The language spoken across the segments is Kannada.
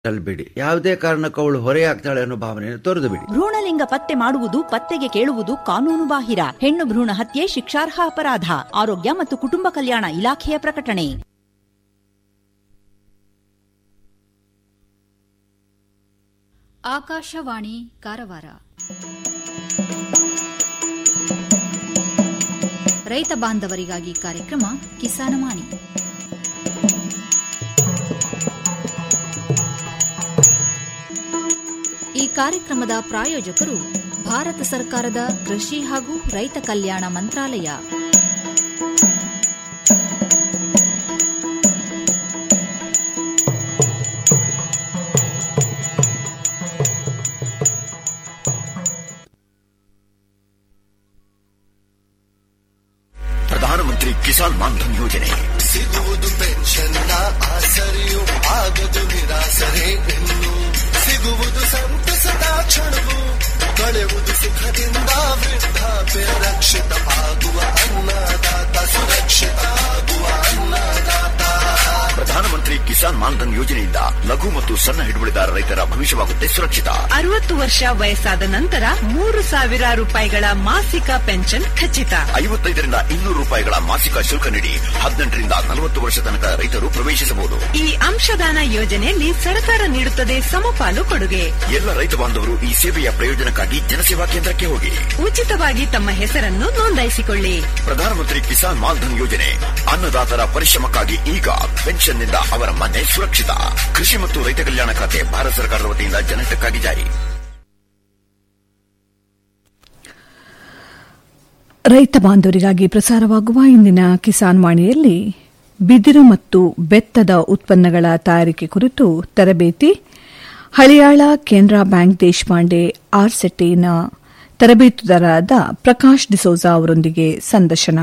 ಬಿಡಿ ಯಾವುದೇ ಕಾರಣಕ್ಕೂ ಅವಳು ಹೊರೆಯಾಗ್ತಾಳೆ ಅನ್ನೋ ಭಾವನೆಯನ್ನು ತೊರೆದು ಬಿಡಿ ಭ್ರೂಣಲಿಂಗ ಪತ್ತೆ ಮಾಡುವುದು ಪತ್ತೆಗೆ ಕೇಳುವುದು ಕಾನೂನು ಬಾಹಿರ ಹೆಣ್ಣು ಭ್ರೂಣ ಹತ್ಯೆ ಶಿಕ್ಷಾರ್ಹ ಅಪರಾಧ ಆರೋಗ್ಯ ಮತ್ತು ಕುಟುಂಬ ಕಲ್ಯಾಣ ಇಲಾಖೆಯ ಪ್ರಕಟಣೆ ಆಕಾಶವಾಣಿ ಕಾರವಾರ ರೈತ ಬಾಂಧವರಿಗಾಗಿ ಕಾರ್ಯಕ್ರಮ ಕಿಸಾನವಾಣಿ ಈ ಕಾರ್ಯಕ್ರಮದ ಪ್ರಾಯೋಜಕರು ಭಾರತ ಸರ್ಕಾರದ ಕೃಷಿ ಹಾಗೂ ರೈತ ಕಲ್ಯಾಣ ಮಂತ್ರಾಲಯ ಪ್ರಧಾನಮಂತ್ರಿ ಕಿಸಾನ್ ಮಾನ್ಧನ್ ಯೋಜನೆ ಸಿಗುವುದು ಪೆನ್ಷನ್ನ ಆಸರೆಯು ಆಗದು ನಿರಾಸರೆ ಇನ್ನು ಸಿಗುವುದು ಸಂತಸದ ಕ್ಷಣವು ಕಳೆಯುವುದು ಸುಖದಿಂದ ವೃದ್ಧಾಪ್ಯ ರಕ್ಷಿತ ಆಗುವ ಅನ್ನದಾತ ಸುರಕ್ಷಿತ ಆಗುವ ಅನ್ನದಾತ ಪ್ರಧಾನಮಂತ್ರಿ ಕಿಸಾನ್ ಮಾನ್ಧನ್ ಯೋಜನೆಯಿಂದ ಲಘು ಮತ್ತು ಸಣ್ಣ ಹಿಡುವಳಿದಾರ ರೈತರ ಭವಿಷ್ಯವಾಗುತ್ತೆ ಸುರಕ್ಷಿತ ಅರವತ್ತು ವರ್ಷ ವಯಸ್ಸಾದ ನಂತರ ಮೂರು ಸಾವಿರ ರೂಪಾಯಿಗಳ ಮಾಸಿಕ ಪೆನ್ಷನ್ ಖಚಿತ ಐವತ್ತೈದರಿಂದ ಇನ್ನೂರು ರೂಪಾಯಿಗಳ ಮಾಸಿಕ ಶುಲ್ಕ ನೀಡಿ ಹದಿನೆಂಟರಿಂದ ನಲವತ್ತು ವರ್ಷ ತನಕ ರೈತರು ಪ್ರವೇಶಿಸಬಹುದು ಈ ಅಂಶದಾನ ಯೋಜನೆಯಲ್ಲಿ ಸರ್ಕಾರ ನೀಡುತ್ತದೆ ಸಮಪಾಲು ಕೊಡುಗೆ ಎಲ್ಲ ರೈತ ಬಾಂಧವರು ಈ ಸೇವೆಯ ಪ್ರಯೋಜನಕ್ಕಾಗಿ ಜನಸೇವಾ ಕೇಂದ್ರಕ್ಕೆ ಹೋಗಿ ಉಚಿತವಾಗಿ ತಮ್ಮ ಹೆಸರನ್ನು ನೋಂದಾಯಿಸಿಕೊಳ್ಳಿ ಪ್ರಧಾನಮಂತ್ರಿ ಕಿಸಾನ್ ಮಾನ್ಧನ್ ಯೋಜನೆ ಅನ್ನದಾತರ ಪರಿಶ್ರಮಕ್ಕಾಗಿ ಈಗ ಪೆನ್ಷನ್ನಿಂದ ಅವರ ಮನೆ ಸುರಕ್ಷಿತ ಕೃಷಿ ಮತ್ತು ರೈತ ಕಲ್ಯಾಣ ಖಾತೆ ಭಾರತ ಸರ್ಕಾರದ ವತಿಯಿಂದ ಜನಹಿತಕ್ಕಾಗಿ ಜಾರಿ ರೈತ ಬಾಂಧವರಿಗಾಗಿ ಪ್ರಸಾರವಾಗುವ ಇಂದಿನ ಕಿಸಾನ್ ವಾಣಿಯಲ್ಲಿ ಬಿದಿರು ಮತ್ತು ಬೆತ್ತದ ಉತ್ಪನ್ನಗಳ ತಯಾರಿಕೆ ಕುರಿತು ತರಬೇತಿ ಹಳಿಯಾಳ ಕೆನರಾ ಬ್ಯಾಂಕ್ ದೇಶಪಾಂಡೆ ಆರ್ಸೆಟ್ಟಿನ ತರಬೇತುದಾರರಾದ ಪ್ರಕಾಶ್ ಡಿಸೋಜಾ ಅವರೊಂದಿಗೆ ಸಂದರ್ಶನ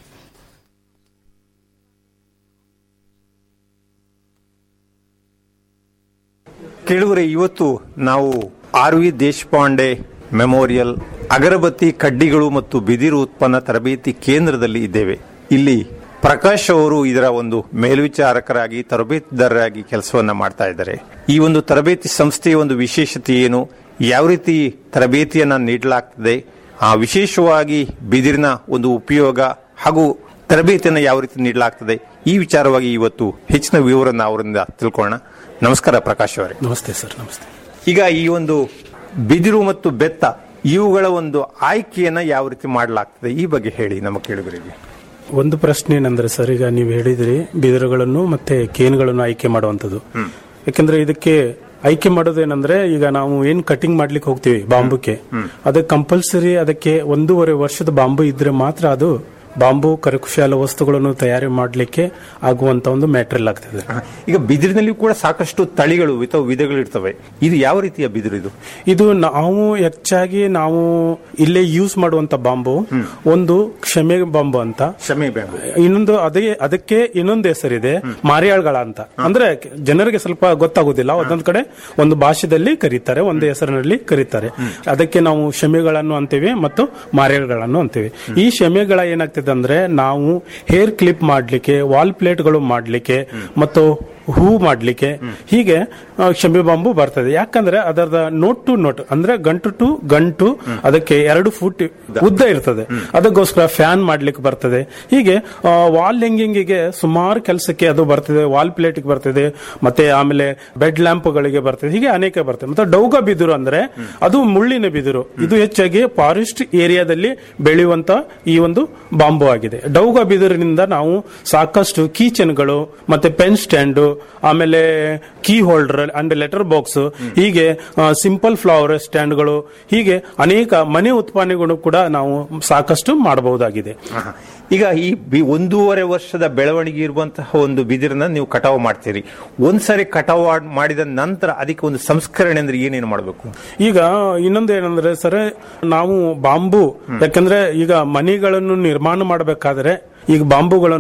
ಕೇಳುವರೆ ಇವತ್ತು ನಾವು ಆರ್ ವಿ ದೇಶಪಾಂಡೆ ಮೆಮೋರಿಯಲ್ ಅಗರಬತ್ತಿ ಕಡ್ಡಿಗಳು ಮತ್ತು ಬಿದಿರು ಉತ್ಪನ್ನ ತರಬೇತಿ ಕೇಂದ್ರದಲ್ಲಿ ಇದ್ದೇವೆ ಇಲ್ಲಿ ಪ್ರಕಾಶ್ ಅವರು ಇದರ ಒಂದು ಮೇಲ್ವಿಚಾರಕರಾಗಿ ತರಬೇತಿದಾರರಾಗಿ ಕೆಲಸವನ್ನ ಮಾಡ್ತಾ ಇದ್ದಾರೆ ಈ ಒಂದು ತರಬೇತಿ ಸಂಸ್ಥೆಯ ಒಂದು ವಿಶೇಷತೆ ಏನು ಯಾವ ರೀತಿ ತರಬೇತಿಯನ್ನ ನೀಡಲಾಗ್ತದೆ ಆ ವಿಶೇಷವಾಗಿ ಬಿದಿರಿನ ಒಂದು ಉಪಯೋಗ ಹಾಗೂ ತರಬೇತಿಯನ್ನು ಯಾವ ರೀತಿ ನೀಡಲಾಗ್ತದೆ ಈ ವಿಚಾರವಾಗಿ ಇವತ್ತು ಹೆಚ್ಚಿನ ವಿವರನ್ನ ಅವರಿಂದ ತಿಳ್ಕೊಳ್ಳೋಣ ನಮಸ್ಕಾರ ಪ್ರಕಾಶ್ ಅವರೇ ನಮಸ್ತೆ ಸರ್ ನಮಸ್ತೆ ಈಗ ಈ ಒಂದು ಬಿದಿರು ಮತ್ತು ಬೆತ್ತ ಇವುಗಳ ಒಂದು ಆಯ್ಕೆಯನ್ನ ಯಾವ ರೀತಿ ಮಾಡಲಾಗ್ತದೆ ಈ ಬಗ್ಗೆ ಹೇಳಿ ನಮ್ಮ ಕೇಳುಗರಿಗೆ ಒಂದು ಪ್ರಶ್ನೆ ಏನಂದ್ರೆ ಸರ್ ಈಗ ನೀವು ಹೇಳಿದ್ರಿ ಬಿದಿರುಗಳನ್ನು ಮತ್ತೆ ಕೇನ್ಗಳನ್ನು ಆಯ್ಕೆ ಮಾಡುವಂತದ್ದು ಯಾಕಂದ್ರೆ ಇದಕ್ಕೆ ಆಯ್ಕೆ ಮಾಡೋದೇನಂದ್ರೆ ಈಗ ನಾವು ಏನ್ ಕಟಿಂಗ್ ಮಾಡ್ಲಿಕ್ಕೆ ಹೋಗ್ತೀವಿ ಬಾಂಬುಕ್ಕೆ ಅದಕ್ಕೆ ಕಂಪಲ್ಸರಿ ಅದಕ್ಕೆ ಒಂದೂವರೆ ವರ್ಷದ ಬಾಂಬು ಇದ್ರೆ ಮಾತ್ರ ಅದು ಬಾಂಬು ಕರಕುಶಾಲ ವಸ್ತುಗಳನ್ನು ತಯಾರಿ ಮಾಡಲಿಕ್ಕೆ ಆಗುವಂತ ಒಂದು ಮ್ಯಾಟರಿಯಲ್ ಆಗ್ತದೆ ಈಗ ಬಿದಿರಿನಲ್ಲಿ ಕೂಡ ಸಾಕಷ್ಟು ತಳಿಗಳು ಅಥವಾ ವಿಧಗಳು ಇರ್ತವೆ ಇದು ಯಾವ ರೀತಿಯ ಬಿದಿರು ಇದು ಇದು ನಾವು ಹೆಚ್ಚಾಗಿ ನಾವು ಇಲ್ಲೇ ಯೂಸ್ ಮಾಡುವಂತ ಬಾಂಬು ಒಂದು ಕ್ಷಮೆ ಬಾಂಬು ಅಂತ ಕ್ಷಮೆ ಬ್ಯಾಂಬು ಇನ್ನೊಂದು ಅದೇ ಅದಕ್ಕೆ ಇನ್ನೊಂದು ಹೆಸರಿದೆ ಮಾರಿಯಾಳ್ಗಳ ಅಂತ ಅಂದ್ರೆ ಜನರಿಗೆ ಸ್ವಲ್ಪ ಗೊತ್ತಾಗುದಿಲ್ಲ ಒಂದೊಂದ್ ಕಡೆ ಒಂದು ಭಾಷೆದಲ್ಲಿ ಕರೀತಾರೆ ಒಂದು ಹೆಸರಿನಲ್ಲಿ ಕರೀತಾರೆ ಅದಕ್ಕೆ ನಾವು ಶಮೆಗಳನ್ನು ಅಂತೀವಿ ಮತ್ತು ಮಾರಿಯಾಳ್ಗಳನ್ನು ಅಂತೀವಿ ಈ ಶಮೆಗಳ ಏನಾಗ್ತದೆ ಅಂದ್ರೆ ನಾವು ಹೇರ್ ಕ್ಲಿಪ್ ಮಾಡ್ಲಿಕ್ಕೆ ವಾಲ್ ಪ್ಲೇಟ್ಗಳು ಮಾಡ್ಲಿಕ್ಕೆ ಮತ್ತು ಹೂ ಮಾಡ್ಲಿಕ್ಕೆ ಹೀಗೆ ಆ, ಶಮಿ ಬಾಂಬು ಬರ್ತದೆ ಯಾಕಂದ್ರೆ ಅದರದ ನೋಟ್ ಟು ನೋಟ್ ಅಂದ್ರೆ ಗಂಟು ಟು ಗಂಟು ಅದಕ್ಕೆ ಎರಡು ಫುಟ್ ಉದ್ದ ಇರ್ತದೆ ಅದಕ್ಕೋಸ್ಕರ ಫ್ಯಾನ್ ಮಾಡ್ಲಿಕ್ಕೆ ಬರ್ತದೆ ಹೀಗೆ ವಾಲ್ ಹೆಂಗಿಂಗಿಗೆ ಸುಮಾರು ಕೆಲಸಕ್ಕೆ ಅದು ಬರ್ತದೆ ವಾಲ್ ಪ್ಲೇಟ್ ಬರ್ತದೆ ಮತ್ತೆ ಆಮೇಲೆ ಬೆಡ್ ಲ್ಯಾಂಪ್ಗಳಿಗೆ ಬರ್ತದೆ ಹೀಗೆ ಅನೇಕ ಬರ್ತದೆ ಮತ್ತೆ ಡೌಗ ಬಿದಿರು ಅಂದ್ರೆ ಅದು ಮುಳ್ಳಿನ ಬಿದಿರು ಇದು ಹೆಚ್ಚಾಗಿ ಫಾರೆಸ್ಟ್ ಏರಿಯಾದಲ್ಲಿ ಬೆಳೆಯುವಂತ ಈ ಒಂದು ಬಾಂಬು ಆಗಿದೆ ಡೌಗ ಬಿದಿರಿನಿಂದ ನಾವು ಸಾಕಷ್ಟು ಕೀಚನ್ಗಳು ಮತ್ತೆ ಪೆನ್ ಸ್ಟ್ಯಾಂಡು ಆಮೇಲೆ key holder and letter box ಹೀಗೆ ಸಿಂಪಲ್ ಫ್ಲವರ್ ಸ್ಟ್ಯಾಂಡ್ಗಳು ಹೀಗೆ ಅನೇಕ ಮನೆ ಉತ್ಪನ್ನಗಳು ಕೂಡ ನಾವು ಸಾಕಷ್ಟು ಮಾಡಬಹುದಾಗಿದೆ ಆಹಾ. ಈಗ ಈ ಬಿ- ಒಂದೂವರೆ ವರ್ಷದ ಬೆಳವಣಿಗೆ ಇರುವಂತಹ ಒಂದು ಬಿದಿರನ್ನ ನೀವು ಕಟಾವು ಮಾಡ್ತೀರಿ ಒಂದ್ಸರಿ ಕಟಾವು ಆಡ್- ಮಾಡಿದ ನಂತರ ಅದಕ್ಕೆ ಒಂದು ಸಂಸ್ಕರಣೆ ಅಂದ್ರೆ ಏನೇನು ಮಾಡಬೇಕು ಈಗ ಇನ್ನೊಂದು ಏನಂದ್ರೆ ಸರ್ ನಾವು ಬಾಂಬು ಯಾಕಂದ್ರೆ ಈಗ ಮನೆಗಳನ್ನು ನಿರ್ಮಾಣ ಮಾಡಬೇಕಾದ್ರೆ ಈಗ ಬಾಂಬುಗಳನ್ನು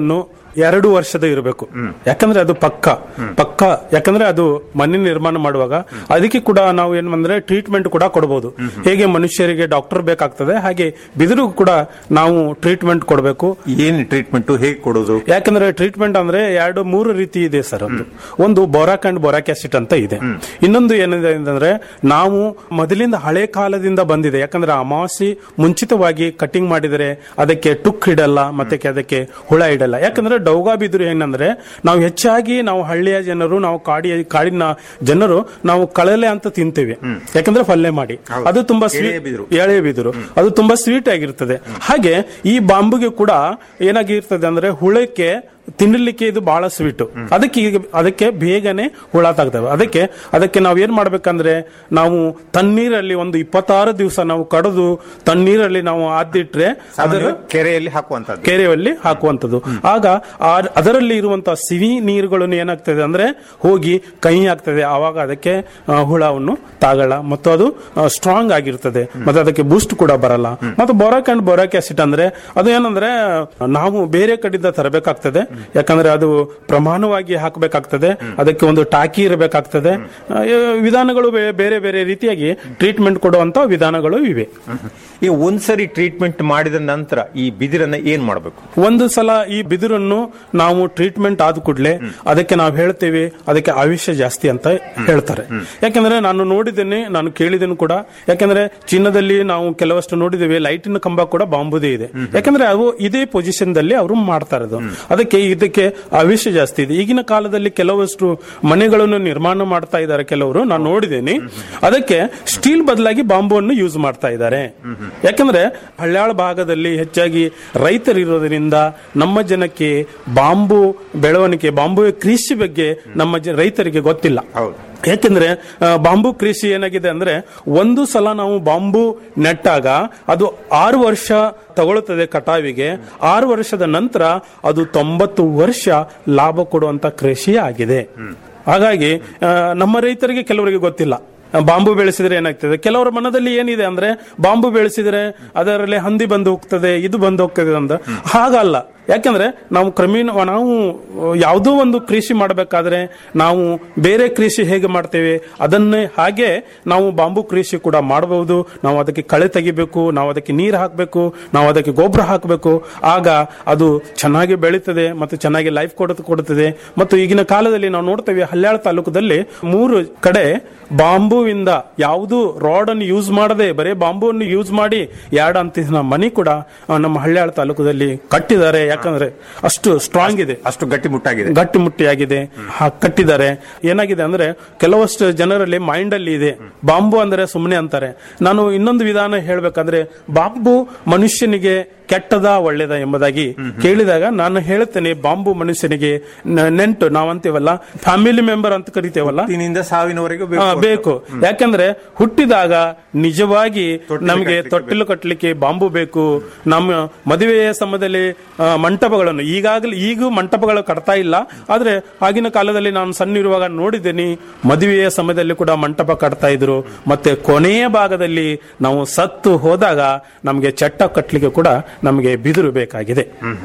ಎರಡು ವರ್ಷದ ಇರಬೇಕು ಯಾಕಂದ್ರೆ ಅದು ಪಕ್ಕ ಪಕ್ಕ ಯಾಕಂದ್ರೆ ಅದು ಮಣ್ಣಿನ ನಿರ್ಮಾಣ ಮಾಡುವಾಗ ಅದಕ್ಕೆ ಕೂಡ ನಾವು ಏನ್ ಅಂದ್ರೆ ಟ್ರೀಟ್ಮೆಂಟ್ ಕೂಡ ಕೊಡಬಹುದು ಹೇಗೆ ಮನುಷ್ಯರಿಗೆ ಡಾಕ್ಟರ್ ಬೇಕಾಗ್ತದೆ ಹಾಗೆ ಬಿದಿರು ಕೂಡ ನಾವು ಟ್ರೀಟ್ಮೆಂಟ್ ಕೊಡಬೇಕು ಏನ್ ಟ್ರೀಟ್ಮೆಂಟ್ ಹೇಗೆ ಕೊಡೋದು ಯಾಕಂದ್ರೆ ಟ್ರೀಟ್ಮೆಂಟ್ ಅಂದ್ರೆ ಎರಡು ಮೂರು ರೀತಿ ಇದೆ ಸರ್ ಒಂದು ಒಂದು ಬೋರಾಕ್ ಅಂಡ್ ಬೋರಾಕ್ ಆಸಿಡ್ ಅಂತ ಇದೆ ಇನ್ನೊಂದು ಏನಿದೆ ಅಂತಂದ್ರೆ ನಾವು ಮೊದಲಿಂದ ಹಳೆ ಕಾಲದಿಂದ ಬಂದಿದೆ ಯಾಕಂದ್ರೆ ಅಮಾವಾಸ್ಯೆ ಮುಂಚಿತವಾಗಿ ಕಟಿಂಗ್ ಮಾಡಿದರೆ ಅದಕ್ಕೆ ಟುಕ್ ಇಡಲ್ಲ ಮತ್ತೆ ಅದಕ್ಕೆ ಹುಳ ಇಡಲ್ಲ ಯಾಕಂದ್ರೆ ಡೌಗಾ ಬಿದಿರು ಏನಂದ್ರೆ ನಾವು ಹೆಚ್ಚಾಗಿ ನಾವು ಹಳ್ಳಿಯ ಜನರು ನಾವು ಕಾಡಿ ಕಾಡಿನ ಜನರು ನಾವು ಕಳಲೆ ಅಂತ ತಿಂತೇವೆ ಯಾಕಂದ್ರೆ ಪಲ್ಯ ಮಾಡಿ ಅದು ತುಂಬಾ ಎಳೆಯ ಸ್ವೀಟ್ ಬಿದಿರು. ಎಳೆ ಬಿದಿರು ಅದು ತುಂಬಾ ಸ್ವೀಟ್ ಆಗಿರ್ತದೆ ಹಾಗೆ ಈ ಬಾಂಬುಗೆ ಕೂಡ ಏನಾಗಿರ್ತದೆ ಅಂದ್ರೆ ಹುಳಕ್ಕೆ ತಿನ್ನಲಿಕ್ಕೆ ಇದು ಬಹಳ ಸ್ವೀಟ್ ಅದಕ್ಕೆ ಈಗ ಅದಕ್ಕೆ ಬೇಗನೆ ಹುಳ ತಾಗ್ತವೆ ಅದಕ್ಕೆ ಅದಕ್ಕೆ ನಾವು ಏನ್ ಮಾಡ್ಬೇಕಂದ್ರೆ ನಾವು ತಣ್ಣೀರಲ್ಲಿ ಒಂದು ಇಪ್ಪತ್ತಾರು ದಿವಸ ನಾವು ಕಡಿದು ತಣ್ಣೀರಲ್ಲಿ ನಾವು ಆದಿಟ್ರೆ ಅದರ ಸಾಮಾನ್ಯವಾಗಿ ಕೆರೆಯಲ್ಲಿ ಹಾಕುವಂತದ್ದು ಕೆರೆಯಲ್ಲಿ ಹಾಕುವಂಥದ್ದು ಆಗ ಆ- ಅದರಲ್ಲಿ ಇರುವಂತಹ ಸಿಹಿ ನೀರುಗಳನ್ನು ಏನಾಗ್ತದೆ ಅಂದ್ರೆ ಹೋಗಿ ಕಹಿ ಆಗ್ತದೆ ಆವಾಗ ಅದಕ್ಕೆ ಆ, ಹುಳವನ್ನು ತಾಗಲ್ಲ ಮತ್ತು ಅದು ಸ್ಟ್ರಾಂಗ್ ಆಗಿರ್ತದೆ ಮತ್ತೆ ಅದಕ್ಕೆ ಬೂಸ್ಟ್ ಕೂಡ ಬರಲ್ಲ ಮತ್ತು ಬೋರಾಕ್ ಅಂಡ್ ಬೋರಾಕ್ ಆಸಿಡ್ ಅಂದ್ರೆ ಅದು ಏನಂದ್ರೆ ನಾವು ಬೇರೆ ಕಡೆಯಿಂದ ತರಬೇಕಾಗ್ತದೆ ಯಾಕಂದ್ರೆ ಅದು ಪ್ರಮಾಣವಾಗಿ ಹಾಕಬೇಕಾಗ್ತದೆ ಅದಕ್ಕೆ ಒಂದು ಟಾಕಿ ಇರಬೇಕಾಗ್ತದೆ ಆ, ಈ ವಿಧಾನಗಳು ಬೇ- ಬೇರೆ ಬೇರೆ ರೀತಿಯಾಗಿ ಟ್ರೀಟ್ಮೆಂಟ್ ಕೊಡುವಂತ ವಿಧಾನಗಳು ಇವೆ ಈಗ ಒಂದ್ಸರಿ ಟ್ರೀಟ್ಮೆಂಟ್ ಮಾಡಿದ ನಂತರ ಈ ಬಿದಿರನ್ನ ಏನ್ ಮಾಡಬೇಕು ಒಂದು ಸಲ ಈ ಬಿದಿರನ್ನು ನಾವು ಟ್ರೀಟ್ಮೆಂಟ್ ಆದ ಕೂಡಲೇ ಅದಕ್ಕೆ ನಾವು ಹೇಳ್ತೇವೆ ಅದಕ್ಕೆ ಆಯುಷ್ಯ ಜಾಸ್ತಿ ಅಂತ ಹೇಳ್ತಾರೆ ಯಾಕಂದ್ರೆ ನಾನು ನೋಡಿದ್ದೇನೆ ನಾನು ಕೇಳಿದ್ದೇನೆ ಕೂಡ ಯಾಕಂದ್ರೆ ಚೀನಾದಲ್ಲಿ ನಾವು ಕೆಲವಷ್ಟು ನೋಡಿದ್ದೇವೆ ಲೈಟಿನ ಕಂಬ ಕೂಡ ಬಾಂಬುದೇ ಇದೆ ಯಾಕಂದ್ರೆ ಅವು ಇದೇ ಪೊಸಿಷನ್ ದಲ್ಲಿ ಅವರು ಮಾಡ್ತಾ ಇರೋದು ಅದಕ್ಕೆ ಇದಕ್ಕೆ ಆಯುಷ್ಯ ಜಾಸ್ತಿ ಇದೆ ಈಗಿನ ಕಾಲದಲ್ಲಿ ಕೆಲವಷ್ಟು ಮನೆಗಳನ್ನು ನಿರ್ಮಾಣ ಮಾಡ್ತಾ ಇದ್ದಾರೆ ಕೆಲವರು ನಾನು ನೋಡಿದ್ದೇನೆ ಅದಕ್ಕೆ ಸ್ಟೀಲ್ ಬದಲಾಗಿ ಬಾಂಬುವನ್ನು ಯೂಸ್ ಮಾಡ್ತಾ ಇದ್ದಾರೆ ಯಾಕಂದ್ರೆ ಹಳ್ಯಾಳ ಭಾಗದಲ್ಲಿ ಹೆಚ್ಚಾಗಿ ರೈತರಿರೋದ್ರಿಂದ ನಮ್ಮ ಜನಕ್ಕೆ ಬಾಂಬು ಬೆಳವಣಿಗೆ ಬಾಂಬು ಕೃಷಿ ಬಗ್ಗೆ ನಮ್ಮ ಜ- ರೈತರಿಗೆ ಗೊತ್ತಿಲ್ಲ ಹೌದು. ಯಾಕೆಂದ್ರೆ ಆ, ಬಾಂಬು ಕೃಷಿ ಏನಾಗಿದೆ ಅಂದ್ರೆ ಒಂದು ಸಲ ನಾವು ಬಾಂಬು ನೆಟ್ಟಾಗ ಅದು ಆರು ವರ್ಷ ತಗೊಳ್ಳುತ್ತದೆ ಕಟಾವಿಗೆ ಆರು ವರ್ಷದ ನಂತರ ಅದು ತೊಂಬತ್ತು ವರ್ಷ ಲಾಭ ಕೊಡುವಂತ ಕೃಷಿ ಆಗಿದೆ ಹಾಗಾಗಿ ಆ, ನಮ್ಮ ರೈತರಿಗೆ ಕೆಲವರಿಗೆ ಗೊತ್ತಿಲ್ಲ ಬಾಂಬು ಬೆಳೆಸಿದ್ರೆ ಏನಾಗ್ತದೆ ಕೆಲವರ ಮನದಲ್ಲಿ ಏನಿದೆ ಅಂದ್ರೆ ಬಾಂಬು ಬೆಳೆಸಿದ್ರೆ ಅದರಲ್ಲಿ ಹಂದಿ ಬಂದು ಹೋಗ್ತದೆ ಇದು ಬಂದು ಹೋಗ್ತದೆ ಅಂತ ಹಾಗಲ್ಲ ಯಾಕಂದ್ರೆ ನಾವು ಕ್ರಮೇಣ ನಾವು ಯಾವುದೋ ಒಂದು ಕೃಷಿ ಮಾಡಬೇಕಾದ್ರೆ ನಾವು ಬೇರೆ ಕೃಷಿ ಹೇಗೆ ಮಾಡ್ತೇವೆ ಅದನ್ನೇ ಹಾಗೆ ನಾವು ಬಾಂಬು ಕೃಷಿ ಕೂಡ ಮಾಡಬಹುದು ನಾವು ಅದಕ್ಕೆ ಕಳೆ ತೆಗಿಬೇಕು ನಾವು ಅದಕ್ಕೆ ನೀರು ಹಾಕಬೇಕು ನಾವು ಅದಕ್ಕೆ ಗೊಬ್ಬರ ಹಾಕಬೇಕು ಆಗ ಅದು ಚೆನ್ನಾಗಿ ಬೆಳೀತದೆ ಮತ್ತು ಚೆನ್ನಾಗಿ ಲೈಫ್ ಕೊಡ ಕೊಡುತ್ತದೆ ಮತ್ತು ಈಗಿನ ಕಾಲದಲ್ಲಿ ನಾವು ನೋಡ್ತೇವೆ ಹಲ್ಯಾಳ ತಾಲೂಕದಲ್ಲಿ ಮೂರು ಕಡೆ ಬಾಂಬುವಿಂದ ಯಾವುದು ರಾಡ್ ಅನ್ನು ಯೂಸ್ ಮಾಡದೆ ಬರೇ ಬಾಂಬುವನ್ನು ಯೂಸ್ ಮಾಡಿ ಎರಡು ಅಂತಿನ ಮನೆ ಕೂಡ ಆ, ನಮ್ಮ ಹಳ್ಯಾಳ ತಾಲೂಕದಲ್ಲಿ ಕಟ್ಟಿದ್ದಾರೆ ಯಾಕಂದ್ರೆ ಅಷ್ಟು ಸ್ಟ್ರಾಂಗ್ ಇದೆ ಅಷ್ಟು ಗಟ್ಟಿಮುಟ್ಟಾಗಿದೆ ಗಟ್ಟಿಮುಟ್ಟಿಯಾಗಿದೆ ಹಾ- ಕಟ್ಟಿದ್ದಾರೆ ಏನಾಗಿದೆ ಅಂದ್ರೆ ಕೆಲವಷ್ಟು ಜನರಲ್ಲಿ ಮೈಂಡ್ ಅಲ್ಲಿ ಇದೆ ಬಾಂಬು ಅಂದ್ರೆ ಸುಮ್ಮನೆ ಅಂತಾರೆ ನಾನು ಇನ್ನೊಂದು ವಿಧಾನ ಹೇಳ್ಬೇಕಂದ್ರೆ ಬಾಂಬು ಮನುಷ್ಯನಿಗೆ ಕೆಟ್ಟದ ಒಳ್ಳೇದ ಎಂಬುದಾಗಿ ಕೇಳಿದಾಗ ನಾನು ಹೇಳುತ್ತೇನೆ ಬಾಂಬು ಮನುಷ್ಯನಿಗೆ ನ- ನೆಂಟು ನಾವಂತೀವಲ್ಲ ಫ್ಯಾಮಿಲಿ ಮೆಂಬರ್ ಅಂತ ಕರಿತೇವಲ್ಲ ಹುಟ್ಟಿನಿಂದ ಸಾವಿನವರೆಗೂ ಆ, ಬೇಕು ಯಾಕಂದ್ರೆ ಹುಟ್ಟಿದಾಗ ನಿಜವಾಗಿ ನಮಗೆ ತೊಟ್ಟಿಲು ಕಟ್ಟಲಿಕ್ಕೆ ಬಾಂಬು ಬೇಕು ನಮ್ಮ ಮದುವೆಯ ಸಮಯದಲ್ಲಿ ಆ, ಮಂಟಪಗಳನ್ನು ಈಗಾಗಲೇ ಈಗೂ ಮಂಟಪಗಳು ಕಟ್ತಾ ಇಲ್ಲ ಆದ್ರೆ ಆಗಿನ ಕಾಲದಲ್ಲಿ ನಾನು ಸಣ್ಣ ಇರುವಾಗ ನೋಡಿದ್ದೇನೆ ಮದುವೆಯ ಸಮಯದಲ್ಲಿ ಕೂಡ ಮಂಟಪ ಕಟ್ತಾ ಇದ್ರು ಮತ್ತೆ ಕೊನೆಯ ಭಾಗದಲ್ಲಿ ನಾವು ಸತ್ತು ಹೋದಾಗ ನಮಗೆ ಚಟ್ಟ ಕಟ್ಟಲಿಕ್ಕೆ ಕೂಡ ನಮಗೆ ಬಿದಿರು ಬೇಕಾಗಿದೆ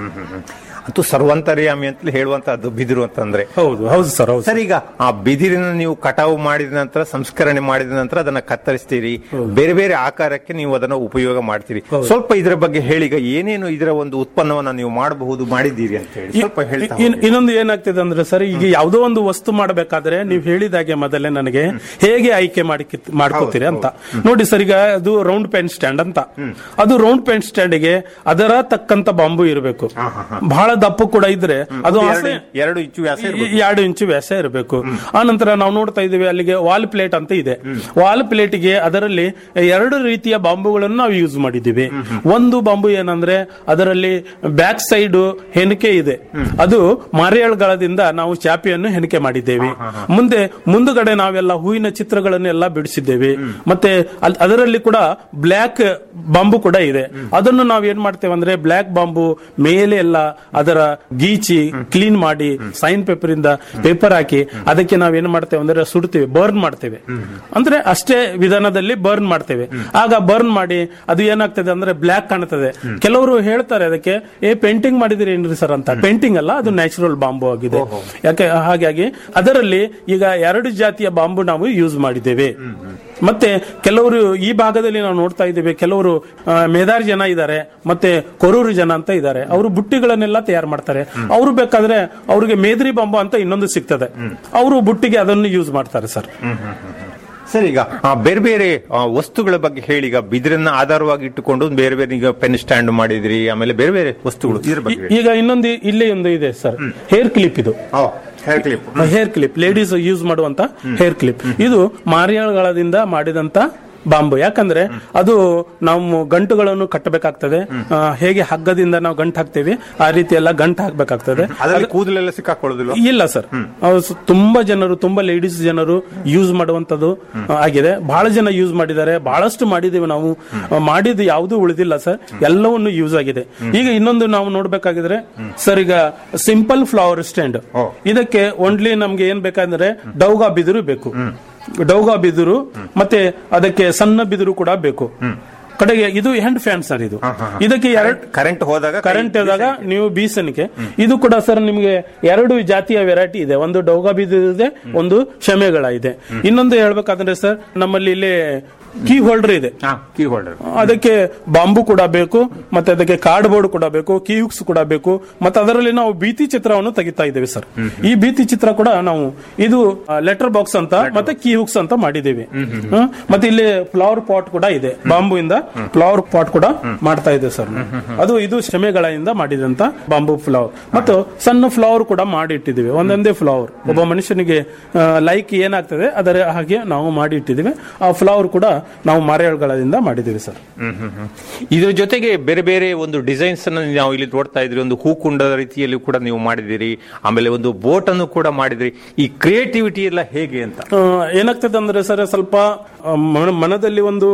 ಅಂತೂ ಸರ್ವಂತರ್ಯಾಮಿ ಅಂತ ಹೇಳುವಂತಹದ್ದು ಬಿದಿರು ಅಂತಂದ್ರೆ ಹೌದು ಹೌದು ಸರ್ ಹೌದು ಸರ್ ಈಗ ಆ ಬಿದಿರಿನ ನೀವು ಕಟಾವು ಮಾಡಿದ ನಂತರ ಸಂಸ್ಕರಣೆ ಮಾಡಿದ ನಂತರ ಅದನ್ನ ಕತ್ತರಿಸ್ತೀರಿ ಬೇರೆ ಬೇರೆ ಆಕಾರಕ್ಕೆ ನೀವು ಅದನ್ನ ಉಪಯೋಗ ಮಾಡ್ತೀರಿ ಸ್ವಲ್ಪ ಇದರ ಬಗ್ಗೆ ಹೇಳಿ ಈಗ ಏನೇನು ಇದರ ಒಂದು ಉತ್ಪನ್ನವನ್ನ ನೀವು ಮಾಡಬಹುದು ಮಾಡಿದ್ದೀರಿ ಅಂತ ಹೇಳಿ ಸ್ವಲ್ಪ ಹೇಳ್ತಾ ಇನ್- ಇನ್ನೊಂದು ಏನಾಗ್ತಿದೆ ಅಂದ್ರೆ ಸರ್ ಈಗ ಯಾವುದೋ ಒಂದು ವಸ್ತು ಮಾಡಬೇಕಾದ್ರೆ ನೀವು ಹೇಳಿದಾಗೆ ಮೊದಲೇ ನನಗೆ ಹೇಗೆ ಆಯ್ಕೆ ಮಾಡಿ ಮಾಡ್ಕೋತೀರಿ ಅಂತ ನೋಡಿ ಸರ್ ಈಗ ಅದು ರೌಂಡ್ ಪೆನ್ ಸ್ಟ್ಯಾಂಡ್ ಅಂತ ಅದು ರೌಂಡ್ ಪೆನ್ ಸ್ಟ್ಯಾಂಡಿಗೆ ಅದರ ತಕ್ಕಂತ ಬಾಂಬು ಇರಬೇಕು ಬಹಳ ದಪ್ಪ ಕೂಡ ಇದ್ರೆ ಅದು ಎರಡು- ಆಸೆ ಎರಡು ಇಂಚು ವ್ಯಾಸ ಇರ್ಬೇಕು. ಈ- ಎರಡು ಇಂಚು ವ್ಯಾಸ ಇರಬೇಕು ಆ ನಂತರ ನಾವು ನೋಡ್ತಾ ಇದ್ದೀವಿ ಅಲ್ಲಿಗೆ ವಾಲ್ ಪ್ಲೇಟ್ ಅಂತ ಇದೆ ವಾಲ್ ಪ್ಲೇಟ್ಗೆ ಅದರಲ್ಲಿ ಎರಡು ರೀತಿಯ ಬಾಂಬುಗಳನ್ನು ನಾವು ಯೂಸ್ ಮಾಡಿದ್ದೀವಿ ಒಂದು ಬಾಂಬು ಏನಂದ್ರೆ ಅದರಲ್ಲಿ ಬ್ಯಾಕ್ ಸೈಡ್ ಹೆಣಿಕೆ ಇದೆ ಅದು ಮಾರಿಯಾಳ್ಗಳದಿಂದ ನಾವು ಚಾಪಿಯನ್ನು ಹೆಣಿಕೆ ಮಾಡಿದ್ದೇವೆ ಮುಂದೆ ಮುಂದುಗಡೆ ನಾವೆಲ್ಲ ಹೂವಿನ ಚಿತ್ರಗಳನ್ನೆಲ್ಲ ಬಿಡಿಸಿದ್ದೇವೆ ಮತ್ತೆ ಅಲ್- ಅದರಲ್ಲಿ ಕೂಡ ಬ್ಲ್ಯಾಕ್ ಬಾಂಬು ಕೂಡ ಇದೆ ಅದನ್ನು ನಾವು ಏನ್ ಮಾಡ್ತೇವೆ ಅಂದ್ರೆ ಬ್ಲ್ಯಾಕ್ ಬಾಂಬು ಮೇಲೆ ಎಲ್ಲ ಅದರ ಅದರ ಗೀಚಿ ಕ್ಲೀನ್ ಮಾಡಿ ಸೈನ್ ಪೇಪರ್ ಇಂದ ಪೇಪರ್ ಹಾಕಿ ಅದಕ್ಕೆ ನಾವೇನ್ ಮಾಡ್ತೇವೆ ಅಂದ್ರೆ ಸುಡ್ತೇವೆ ಬರ್ನ್ ಮಾಡ್ತೇವೆ ಅಂದ್ರೆ ಅಷ್ಟೇ ವಿಧಾನದಲ್ಲಿ ಬರ್ನ್ ಮಾಡ್ತೇವೆ ಆಗ ಬರ್ನ್ ಮಾಡಿ ಅದು ಏನಾಗ್ತದೆ ಅಂದ್ರೆ ಬ್ಲಾಕ್ ಕಾಣ್ತದೆ ಕೆಲವರು ಹೇಳ್ತಾರೆ ಅದಕ್ಕೆ ಏ ಪೇಂಟಿಂಗ್ ಮಾಡಿದಿರಿ ಏನ್ರಿ ಸರ್ ಅಂತ ಪೇಂಟಿಂಗ್ ಅಲ್ಲ ಅದು ನ್ಯಾಚುರಲ್ ಬಾಂಬು ಆಗಿದೆ ಯಾಕೆ ಹಾಗಾಗಿ ಅದರಲ್ಲಿ ಈಗ ಎರಡು ಜಾತಿಯ ಬಾಂಬು ನಾವು ಯೂಸ್ ಮಾಡಿದ್ದೇವೆ ಮತ್ತೆ ಕೆಲವರು ಈ ಭಾಗದಲ್ಲಿ ನಾವು ನೋಡ್ತಾ ಇದ್ದೇವೆ ಕೆಲವರು ಆ, ಮೇದಾರ್ ಜನ ಇದ್ದಾರೆ ಮತ್ತೆ ಕೊರೂರು ಜನ ಅಂತ ಇದ್ದಾರೆ ಅವರು ಬುಟ್ಟಿಗಳನ್ನೆಲ್ಲ ತಯಾರು ಮಾಡ್ತಾರೆ ಅವರು ಬೇಕಾದ್ರೆ ಅವ್ರಿಗೆ ಮೇದ್ರಿ ಬಾಂಬು ಅಂತ ಇನ್ನೊಂದು ಸಿಗ್ತದೆ ಅವರು ಬುಟ್ಟಿಗೆ ಅದನ್ನು ಯೂಸ್ ಮಾಡ್ತಾರೆ ಸರ್ ಸರ್ ಈಗ ಆ, ಬೇರೆ ಬೇರೆ ಆ, ವಸ್ತುಗಳ ಬಗ್ಗೆ ಹೇಳಿ ಈಗ ಬಿದಿರನ್ನ ಆಧಾರವಾಗಿ ಇಟ್ಟುಕೊಂಡು ಬೇರೆ ಬೇರೆ ಈಗ ಪೆನ್ ಸ್ಟ್ಯಾಂಡ್ ಮಾಡಿದ್ರಿ ಆಮೇಲೆ ಬೇರೆ ಬೇರೆ ವಸ್ತುಗಳು ಇದ್ರ ಬಗ್ಗೆ ಹೇಳಿ. ಈಗ ಇನ್ನೊಂದು ಇಲ್ಲೇ ಒಂದು ಇದೆ ಸರ್ ಹೇರ್ ಕ್ಲಿಪ್ ಇದು hair clip hair clip ladies use ಮಾಡುವಂತ ಹೇರ್ ಕ್ಲಿಪ್ ಇದು ಮಾರಿಯಾಳದಿಂದ ಮಾಡಿದಂತ ಬಾಂಬು ಯಾಕಂದ್ರೆ ಅದು ನಾವು ಗಂಟುಗಳನ್ನು ಕಟ್ಟಬೇಕಾಗ್ತದೆ ಆ, ಹೇಗೆ ಹಗ್ಗದಿಂದ ನಾವು ಗಂಟು ಹಾಕ್ತೇವೆ ಆ ರೀತಿ ಎಲ್ಲ ಗಂಟು ಹಾಕ್ಬೇಕಾಗ್ತದೆ ಅದರಲ್ಲಿ ಕೂದಲೆಲ್ಲ ಸಿಕ್ಕಾಕೊಳ್ಳೋದಿಲ್ಲ ಇಲ್ಲ ಸರ್ ಅವು ಸ- ತುಂಬಾ ಜನರು ತುಂಬಾ ಲೇಡೀಸ್ ಜನರು ಯೂಸ್ ಮಾಡುವಂತದ್ದು ಆ, ಆಗಿದೆ ಬಹಳ ಜನ ಯೂಸ್ ಮಾಡಿದ್ದಾರೆ ಬಹಳಷ್ಟು ಮಾಡಿದ್ದೇವೆ ನಾವು ಆ, ಮಾಡಿದ್ದು ಯಾವುದೂ ಉಳಿದಿಲ್ಲ ಸರ್ ಎಲ್ಲವನ್ನು ಯೂಸ್ ಆಗಿದೆ ಈಗ ಇನ್ನೊಂದು ನಾವು ನೋಡ್ಬೇಕಾಗಿದ್ರೆ ಸರ್ ಈಗ ಸಿಂಪಲ್ ಫ್ಲವರ್ ಸ್ಟ್ಯಾಂಡ್ ಇದಕ್ಕೆ ಓನ್ಲಿ ನಮ್ಗೆ ಏನ್ ಬೇಕಂದ್ರೆ ಡೌಗಾ ಬಿದಿರು ಬೇಕು ಡೌಗಾ ಬಿದಿರು ಮತ್ತೆ ಅದಕ್ಕೆ ಸಣ್ಣ ಬಿದಿರು ಕೂಡ ಬೇಕು ಕಡೆಗೆ ಇದು ಹ್ಯಾಂಡ್ ಫ್ಯಾನ್ ಸರ್ ಇದು ಇದಕ್ಕೆ ಎರಡು ಕರೆಂಟ್ ಹೋದಾಗ ಕರೆಂಟ್ ಹೋದಾಗ ನೀವು ಬೀಸಣಿಕೆ ಇದು ಕೂಡ ಸರ್ ನಿಮಗೆ ಎರಡು ಜಾತಿಯ ವೆರೈಟಿ ಇದೆ ಒಂದು ಡೌಗಾ ಬಿದಿರು ಇದೆ ಒಂದು ಶಮೆಗಳ ಇದೆ ಇನ್ನೊಂದು ಹೇಳ್ಬೇಕಾದ್ರೆ ಸರ್ ನಮ್ಮಲ್ಲಿ ಇಲ್ಲಿ ಕೀ ಹೋಲ್ಡರ್ ಇದೆ ಕೀ ಹೋಲ್ಡರ್ ಅದಕ್ಕೆ ಬಾಂಬು ಕೂಡ ಬೇಕು ಮತ್ತೆ ಅದಕ್ಕೆ ಕಾರ್ಡ್ ಬೋರ್ಡ್ ಕೂಡ ಬೇಕು ಕೀ ಹುಕ್ಸ್ ಕೂಡ ಬೇಕು ಮತ್ತೆ ಅದರಲ್ಲಿ ನಾವು ಭೀತಿ ಚಿತ್ರವನ್ನು ತೆಗಿತಾ ಇದ್ದೇವೆ ಸರ್ ಈ ಭೀತಿ ಚಿತ್ರ ಕೂಡ ನಾವು ಇದು ಲೆಟರ್ ಬಾಕ್ಸ್ ಅಂತ ಮತ್ತೆ ಕೀ ಹುಕ್ಸ್ ಅಂತ ಮಾಡಿದ್ದೇವೆ ಹ್ಮ್. ಮತ್ತೆ ಇಲ್ಲಿ ಫ್ಲವರ್ ಪಾಟ್ ಕೂಡ ಇದೆ ಬಾಂಬು ಇಂದ ಫ್ಲವರ್ ಪಾಟ್ ಕೂಡ ಮಾಡ್ತಾ ಇದೆ ಸರ್ ಅದು ಇದು ಶಮೆಗಳಿಂದ ಮಾಡಿದಂತ ಬಾಂಬು ಫ್ಲವರ್ ಮತ್ತು ಸಣ್ಣ ಫ್ಲವರ್ ಕೂಡ ಮಾಡಿ ಇಟ್ಟಿದ್ದೇವೆ ಒಂದೊಂದೇ ಫ್ಲವರ್ ಒಬ್ಬ ಮನುಷ್ಯನಿಗೆ ಲೈಕ್ ಏನಾಗ್ತದೆ ಅದರ ಹಾಗೆ ನಾವು ಮಾಡಿ ಇಟ್ಟಿದ್ದೇವೆ ಆ ಫ್ಲವರ್ ಕೂಡ ನಾವು ಮರೆಯಳಗಳಿಂದ ಮಾಡಿದ್ದೇವೆ ಸರ್ ಇದ್ರ ಜೊತೆಗೆ ಬೇರೆ ಬೇರೆ ಒಂದು ಡಿಸೈನ್ಸ್ ಅನ್ನು ನಾವು ಇಲ್ಲಿ ನೋಡ್ತಾ ಇದ್ರಿ ಒಂದು ಹೂಕುಂಡದ ರೀತಿಯಲ್ಲಿ ಕೂಡ ನೀವು ಮಾಡಿದಿರಿ ಆಮೇಲೆ ಒಂದು ಬೋಟ್ ಅನ್ನು ಕೂಡ ಮಾಡಿದ್ರಿ ಈ ಕ್ರಿಯೇಟಿವಿಟಿ ಎಲ್ಲ ಹೇಗೆ ಅಂತ ಆ, ಏನಾಗ್ತದೆ ಅಂದ್ರೆ ಸರ್ ಸ್ವಲ್ಪ ಆ, ಮನ- ಮನದಲ್ಲಿ ಒಂದು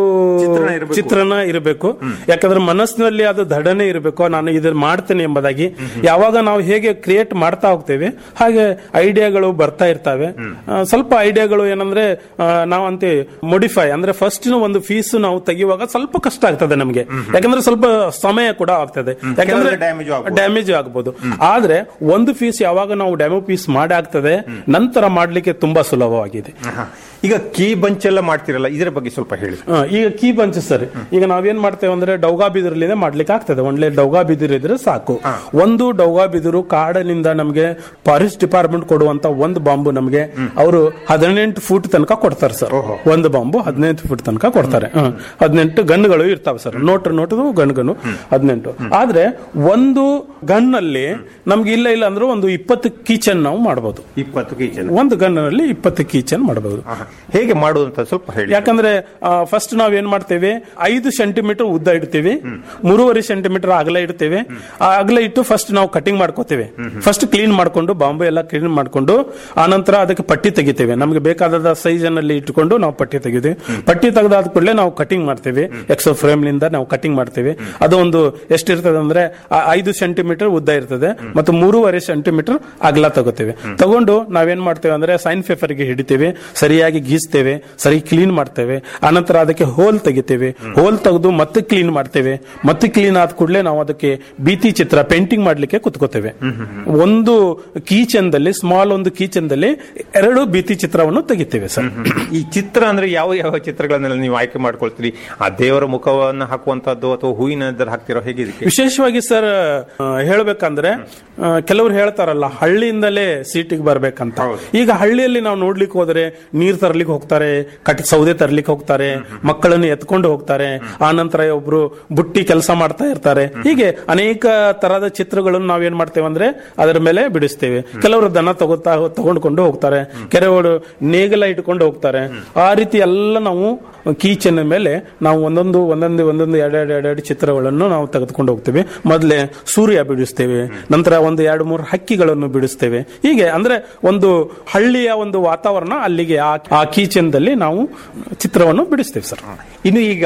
ಚಿತ್ರಣ ಇರಬೇಕು ಯಾಕಂದ್ರೆ ಮನಸ್ಸಿನಲ್ಲಿ ಅದು ದಡನೆ ಇರಬೇಕು ನಾನು ಇದನ್ನ ಮಾಡ್ತೇನೆ ಎಂಬುದಾಗಿ ಯಾವಾಗ ನಾವು ಹೇಗೆ ಕ್ರಿಯೇಟ್ ಮಾಡ್ತಾ ಹೋಗ್ತೇವೆ ಹಾಗೆ ಐಡಿಯಾಗಳು ಬರ್ತಾ ಇರ್ತವೆ ಆ, ಸ್ವಲ್ಪ ಐಡಿಯಾಗಳು ಏನಂದ್ರೆ ಆ, ನಾವು ಅಂತ ಮೊಡಿಫೈ ಅಂದ್ರೆ ಫಸ್ಟ್ ಒಂದು ಫೀಸ್ ನಾವು ತೆಗೆಯುವಾಗ ಸ್ವಲ್ಪ ಕಷ್ಟ ಆಗ್ತದೆ ನಮಗೆ ಯಾಕಂದ್ರೆ ಸ್ವಲ್ಪ ಸಮಯ ಕೂಡ ಆಗ್ತದೆ ಯಾಕಂದ್ರೆ damage ಆಗ್ಬೋದು. ಡ್ಯಾಮೇಜ್ ಆಗ್ಬೋದು ಆದ್ರೆ ಒಂದು ಪೀಸ್ ಯಾವಾಗ ನಾವು ಡೆಮೋ ಪೀಸ್ ಮಾಡಿ ಆಗ್ತದೆ ನಂತರ ಮಾಡ್ಲಿಕ್ಕೆ ತುಂಬಾ ಸುಲಭವಾಗಿದೆ ಈಗ ಕೀ ಬಂಚ್ ಎಲ್ಲ ಮಾಡ್ತಿರಲ್ಲ ಇದರ ಬಗ್ಗೆ ಸ್ವಲ್ಪ ಹೇಳಿ ಆ, ಈಗ ಕೀ ಬಂಚ್ ಸರ್ ಈಗ ನಾವೇನ್ ಮಾಡ್ತೇವೆ ಅಂದ್ರೆ ಡೌಗಾ ಬಿದಿರಲಿಂದ ಮಾಡ್ಲಿಕ್ಕೆ ಆಗ್ತದೆ ಒಳ್ಳೆ ಡೌಗಾ ಬಿದಿರು ಇದ್ರೆ ಸಾಕು ಒಂದು ಡೌಗಾ ಬಿದಿರು ಕಾಡಿನಿಂದ ನಮಗೆ ಫಾರೆಸ್ಟ್ ಡಿಪಾರ್ಟ್ಮೆಂಟ್ ಕೊಡುವಂತ ಒಂದು ಬಾಂಬು ನಮಗೆ ಅವರು ಹದಿನೆಂಟು ಫೂಟ್ ತನಕ ಕೊಡ್ತಾರೆ ಸರ್ ಒಂದು ಬಾಂಬು ಹದಿನೆಂಟು ಫೂಟ್ ತನಕ ಕೊಡ್ತಾರೆ ಹ. ಹದಿನೆಂಟು ಗನ್ಗಳು ಇರ್ತಾವೆ ಸರ್ ನೋಟ್ ನೋಟದು ಗನ್ಗನು ಹದಿನೆಂಟು ಆದ್ರೆ ಒಂದು ಗನ್ನಲ್ಲಿ ನಮ್ಗೆ ಇಲ್ಲ ಇಲ್ಲ ಅಂದ್ರೆ ಒಂದು ಇಪ್ಪತ್ತು ಕೀಚನ್ ನಾವು ಮಾಡಬಹುದು ಇಪ್ಪತ್ತು ಕೀಚನ್ ಒಂದು ಗನ್ನಲ್ಲಿ ಇಪ್ಪತ್ತು ಕೀಚನ್ ಮಾಡಬಹುದು ಹೇಗೆ ಮಾಡುವಂತ ಸ್ವಲ್ಪ ಹೇಳಿ ಯಾಕಂದ್ರೆ ಫಸ್ಟ್ ನಾವ್ ಏನ್ ಮಾಡ್ತೇವೆ ಐದು ಸೆಂಟಿಮೀಟರ್ ಉದ್ದ ಇಡ್ತೇವೆ ಮೂರುವರೆ ಸೆಂಟಿಮೀಟರ್ ಅಗಲ ಇಡ್ತೇವೆ ಆ ಅಗಲ ಇಟ್ಟು ಫಸ್ಟ್ ನಾವು ಕಟಿಂಗ್ ಮಾಡ್ಕೋತೇವೆ ಫಸ್ಟ್ ಕ್ಲೀನ್ ಮಾಡ್ಕೊಂಡು ಬಾಂಬೆ ಎಲ್ಲ ಕ್ಲೀನ್ ಮಾಡ್ಕೊಂಡು ಆನಂತರ ಅದಕ್ಕೆ ಪಟ್ಟಿ ತೆಗಿತೇವೆ ನಮಗೆ ಬೇಕಾದ ಸೈಜ್ ನಲ್ಲಿ ಇಟ್ಟುಕೊಂಡು ನಾವು ಪಟ್ಟಿ ತೆಗಿತೇವೆ ಪಟ್ಟಿ ತೆಗೆದಾದ ಕೂಡಲೇ ನಾವು ಕಟಿಂಗ್ ಮಾಡ್ತೇವೆ ಎಕ್ಸೋ ಫ್ರೇಮ್ ನಿಂದ ನಾವು ಕಟಿಂಗ್ ಮಾಡ್ತೇವೆ ಅದು ಒಂದು ಎಷ್ಟಿರ್ತದೆ ಅಂದ್ರೆ ಆ ಐದು ಸೆಂಟಿಮೀಟರ್ ಉದ್ದ ಇರ್ತದೆ ಮತ್ತು ಮೂರುವರೆ ಸೆಂಟಿಮೀಟರ್ ಅಗಲ ತಗೋತೇವೆ ತಗೊಂಡು ನಾವೇನ್ ಮಾಡ್ತೇವೆ ಅಂದ್ರೆ ಸೈನ್ ಪೇಪರ್ ಗೆ ಹಿಡಿತೇವೆ ಸರಿಯಾಗಿ ಗೀಸ್ತೇವೆ ಸರಿ ಕ್ಲೀನ್ ಮಾಡ್ತೇವೆ ಆನಂತರ ಅದಕ್ಕೆ ಹೋಲ್ ತೆಗಿತೇವೆ ಹೋಲ್ ತೆಗೆದು ಮತ್ತೆ ಕ್ಲೀನ್ ಮಾಡ್ತೇವೆ ಮತ್ತೆ ಕ್ಲೀನ್ ಆದ ಕೂಡಲೇ ನಾವು ಅದಕ್ಕೆ ಬೀತಿ ಚಿತ್ರ ಪೇಂಟಿಂಗ್ ಮಾಡ್ಲಿಕ್ಕೆ ಕುತ್ಕೋತೇವೆ ಒಂದು ಕೀಚನ್ದಲ್ಲಿ ಸ್ಮಾಲ್ ಒಂದು ಕೀಚನ್ದಲ್ಲಿ ಎರಡು ಬೀತಿ ಚಿತ್ರವನ್ನು ತೆಗಿತೇವೆ ಸರ್ ಈ ಚಿತ್ರ ಅಂದ್ರೆ ಯಾವ ಯಾವ ಚಿತ್ರಗಳನ್ನೆಲ್ಲ ನೀವು ಆಯ್ಕೆ ಮಾಡ್ಕೊಳ್ತೀರಿ ಆ ದೇವರ ಮುಖವನ್ನು ಹಾಕುವಂತದ್ದು ಅಥವಾ ಹೂವಿನ ಇದ್ರ ಹಾಕ್ತಿರೋ ಹೇಗೆ ಇದಕ್ಕೆ ವಿಶೇಷವಾಗಿ ಸರ್ ಆ, ಹೇಳ್ಬೇಕಂದ್ರೆ ಆ, ಕೆಲವರು ಹೇಳ್ತಾರಲ್ಲ ಹಳ್ಳಿಯಿಂದಲೇ ಸೀಟಿಗೆ ಬರ್ಬೇಕಂತ ಈಗ ಹಳ್ಳಿಯಲ್ಲಿ ನಾವು ನೋಡ್ಲಿಕ್ಕೆ ಹೋದ್ರೆ ನೀರ್ ತರ್ಲಿಕ್ಕೆ ಹೋಗ್ತಾರೆ ಕಟ್ ಸೌದೆ ತರ್ಲಿಕ್ಕೆ ಹೋಗ್ತಾರೆ ಮಕ್ಕಳನ್ನು ಎತ್ಕೊಂಡು ಹೋಗ್ತಾರೆ ಆ ನಂತರ ಒಬ್ರು ಬುಟ್ಟಿ ಕೆಲಸ ಮಾಡ್ತಾ ಇರ್ತಾರೆ ಹೀಗೆ ಅನೇಕ ತರಹದ ಚಿತ್ರಗಳನ್ನು ನಾವೇನ್ ಮಾಡ್ತೇವೆ ಅಂದ್ರೆ ಅದರ ಮೇಲೆ ಬಿಡಿಸ್ತೇವೆ ಕೆಲವರು ದನ ತಗೋತಾ ತಗೊಂಡ್ಕೊಂಡು ಹೋಗ್ತಾರೆ ಕೆಲವರು ನೇಗಲ ಇಟ್ಕೊಂಡು ಹೋಗ್ತಾರೆ ಆ ರೀತಿ ಎಲ್ಲ ನಾವು ಕೀಚನ್ ಮೇಲೆ ನಾವು ಒಂದೊಂದು ಒಂದೊಂದು ಒಂದೊಂದು ಎರಡೆರಡು ಎರಡೆರಡು ಚಿತ್ರಗಳನ್ನು ನಾವು ತೆಗೆದುಕೊಂಡು ಹೋಗ್ತೇವೆ ಮೊದಲೇ ಸೂರ್ಯ ಬಿಡಿಸ್ತೇವೆ ನಂತರ ಒಂದು ಎರಡು ಮೂರು ಹಕ್ಕಿಗಳನ್ನು ಬಿಡಿಸ್ತೇವೆ ಹೀಗೆ ಅಂದ್ರೆ ಒಂದು ಹಳ್ಳಿಯ ಒಂದು ವಾತಾವರಣ ಅಲ್ಲಿಗೆ ಆ- ಆ ಕೀಚನ್ದಲ್ಲಿ ನಾವು ಚಿತ್ರವನ್ನು ಬಿಡಿಸ್ತೇವೆ ಸರ್ ಇನ್ನು ಈಗ ಈ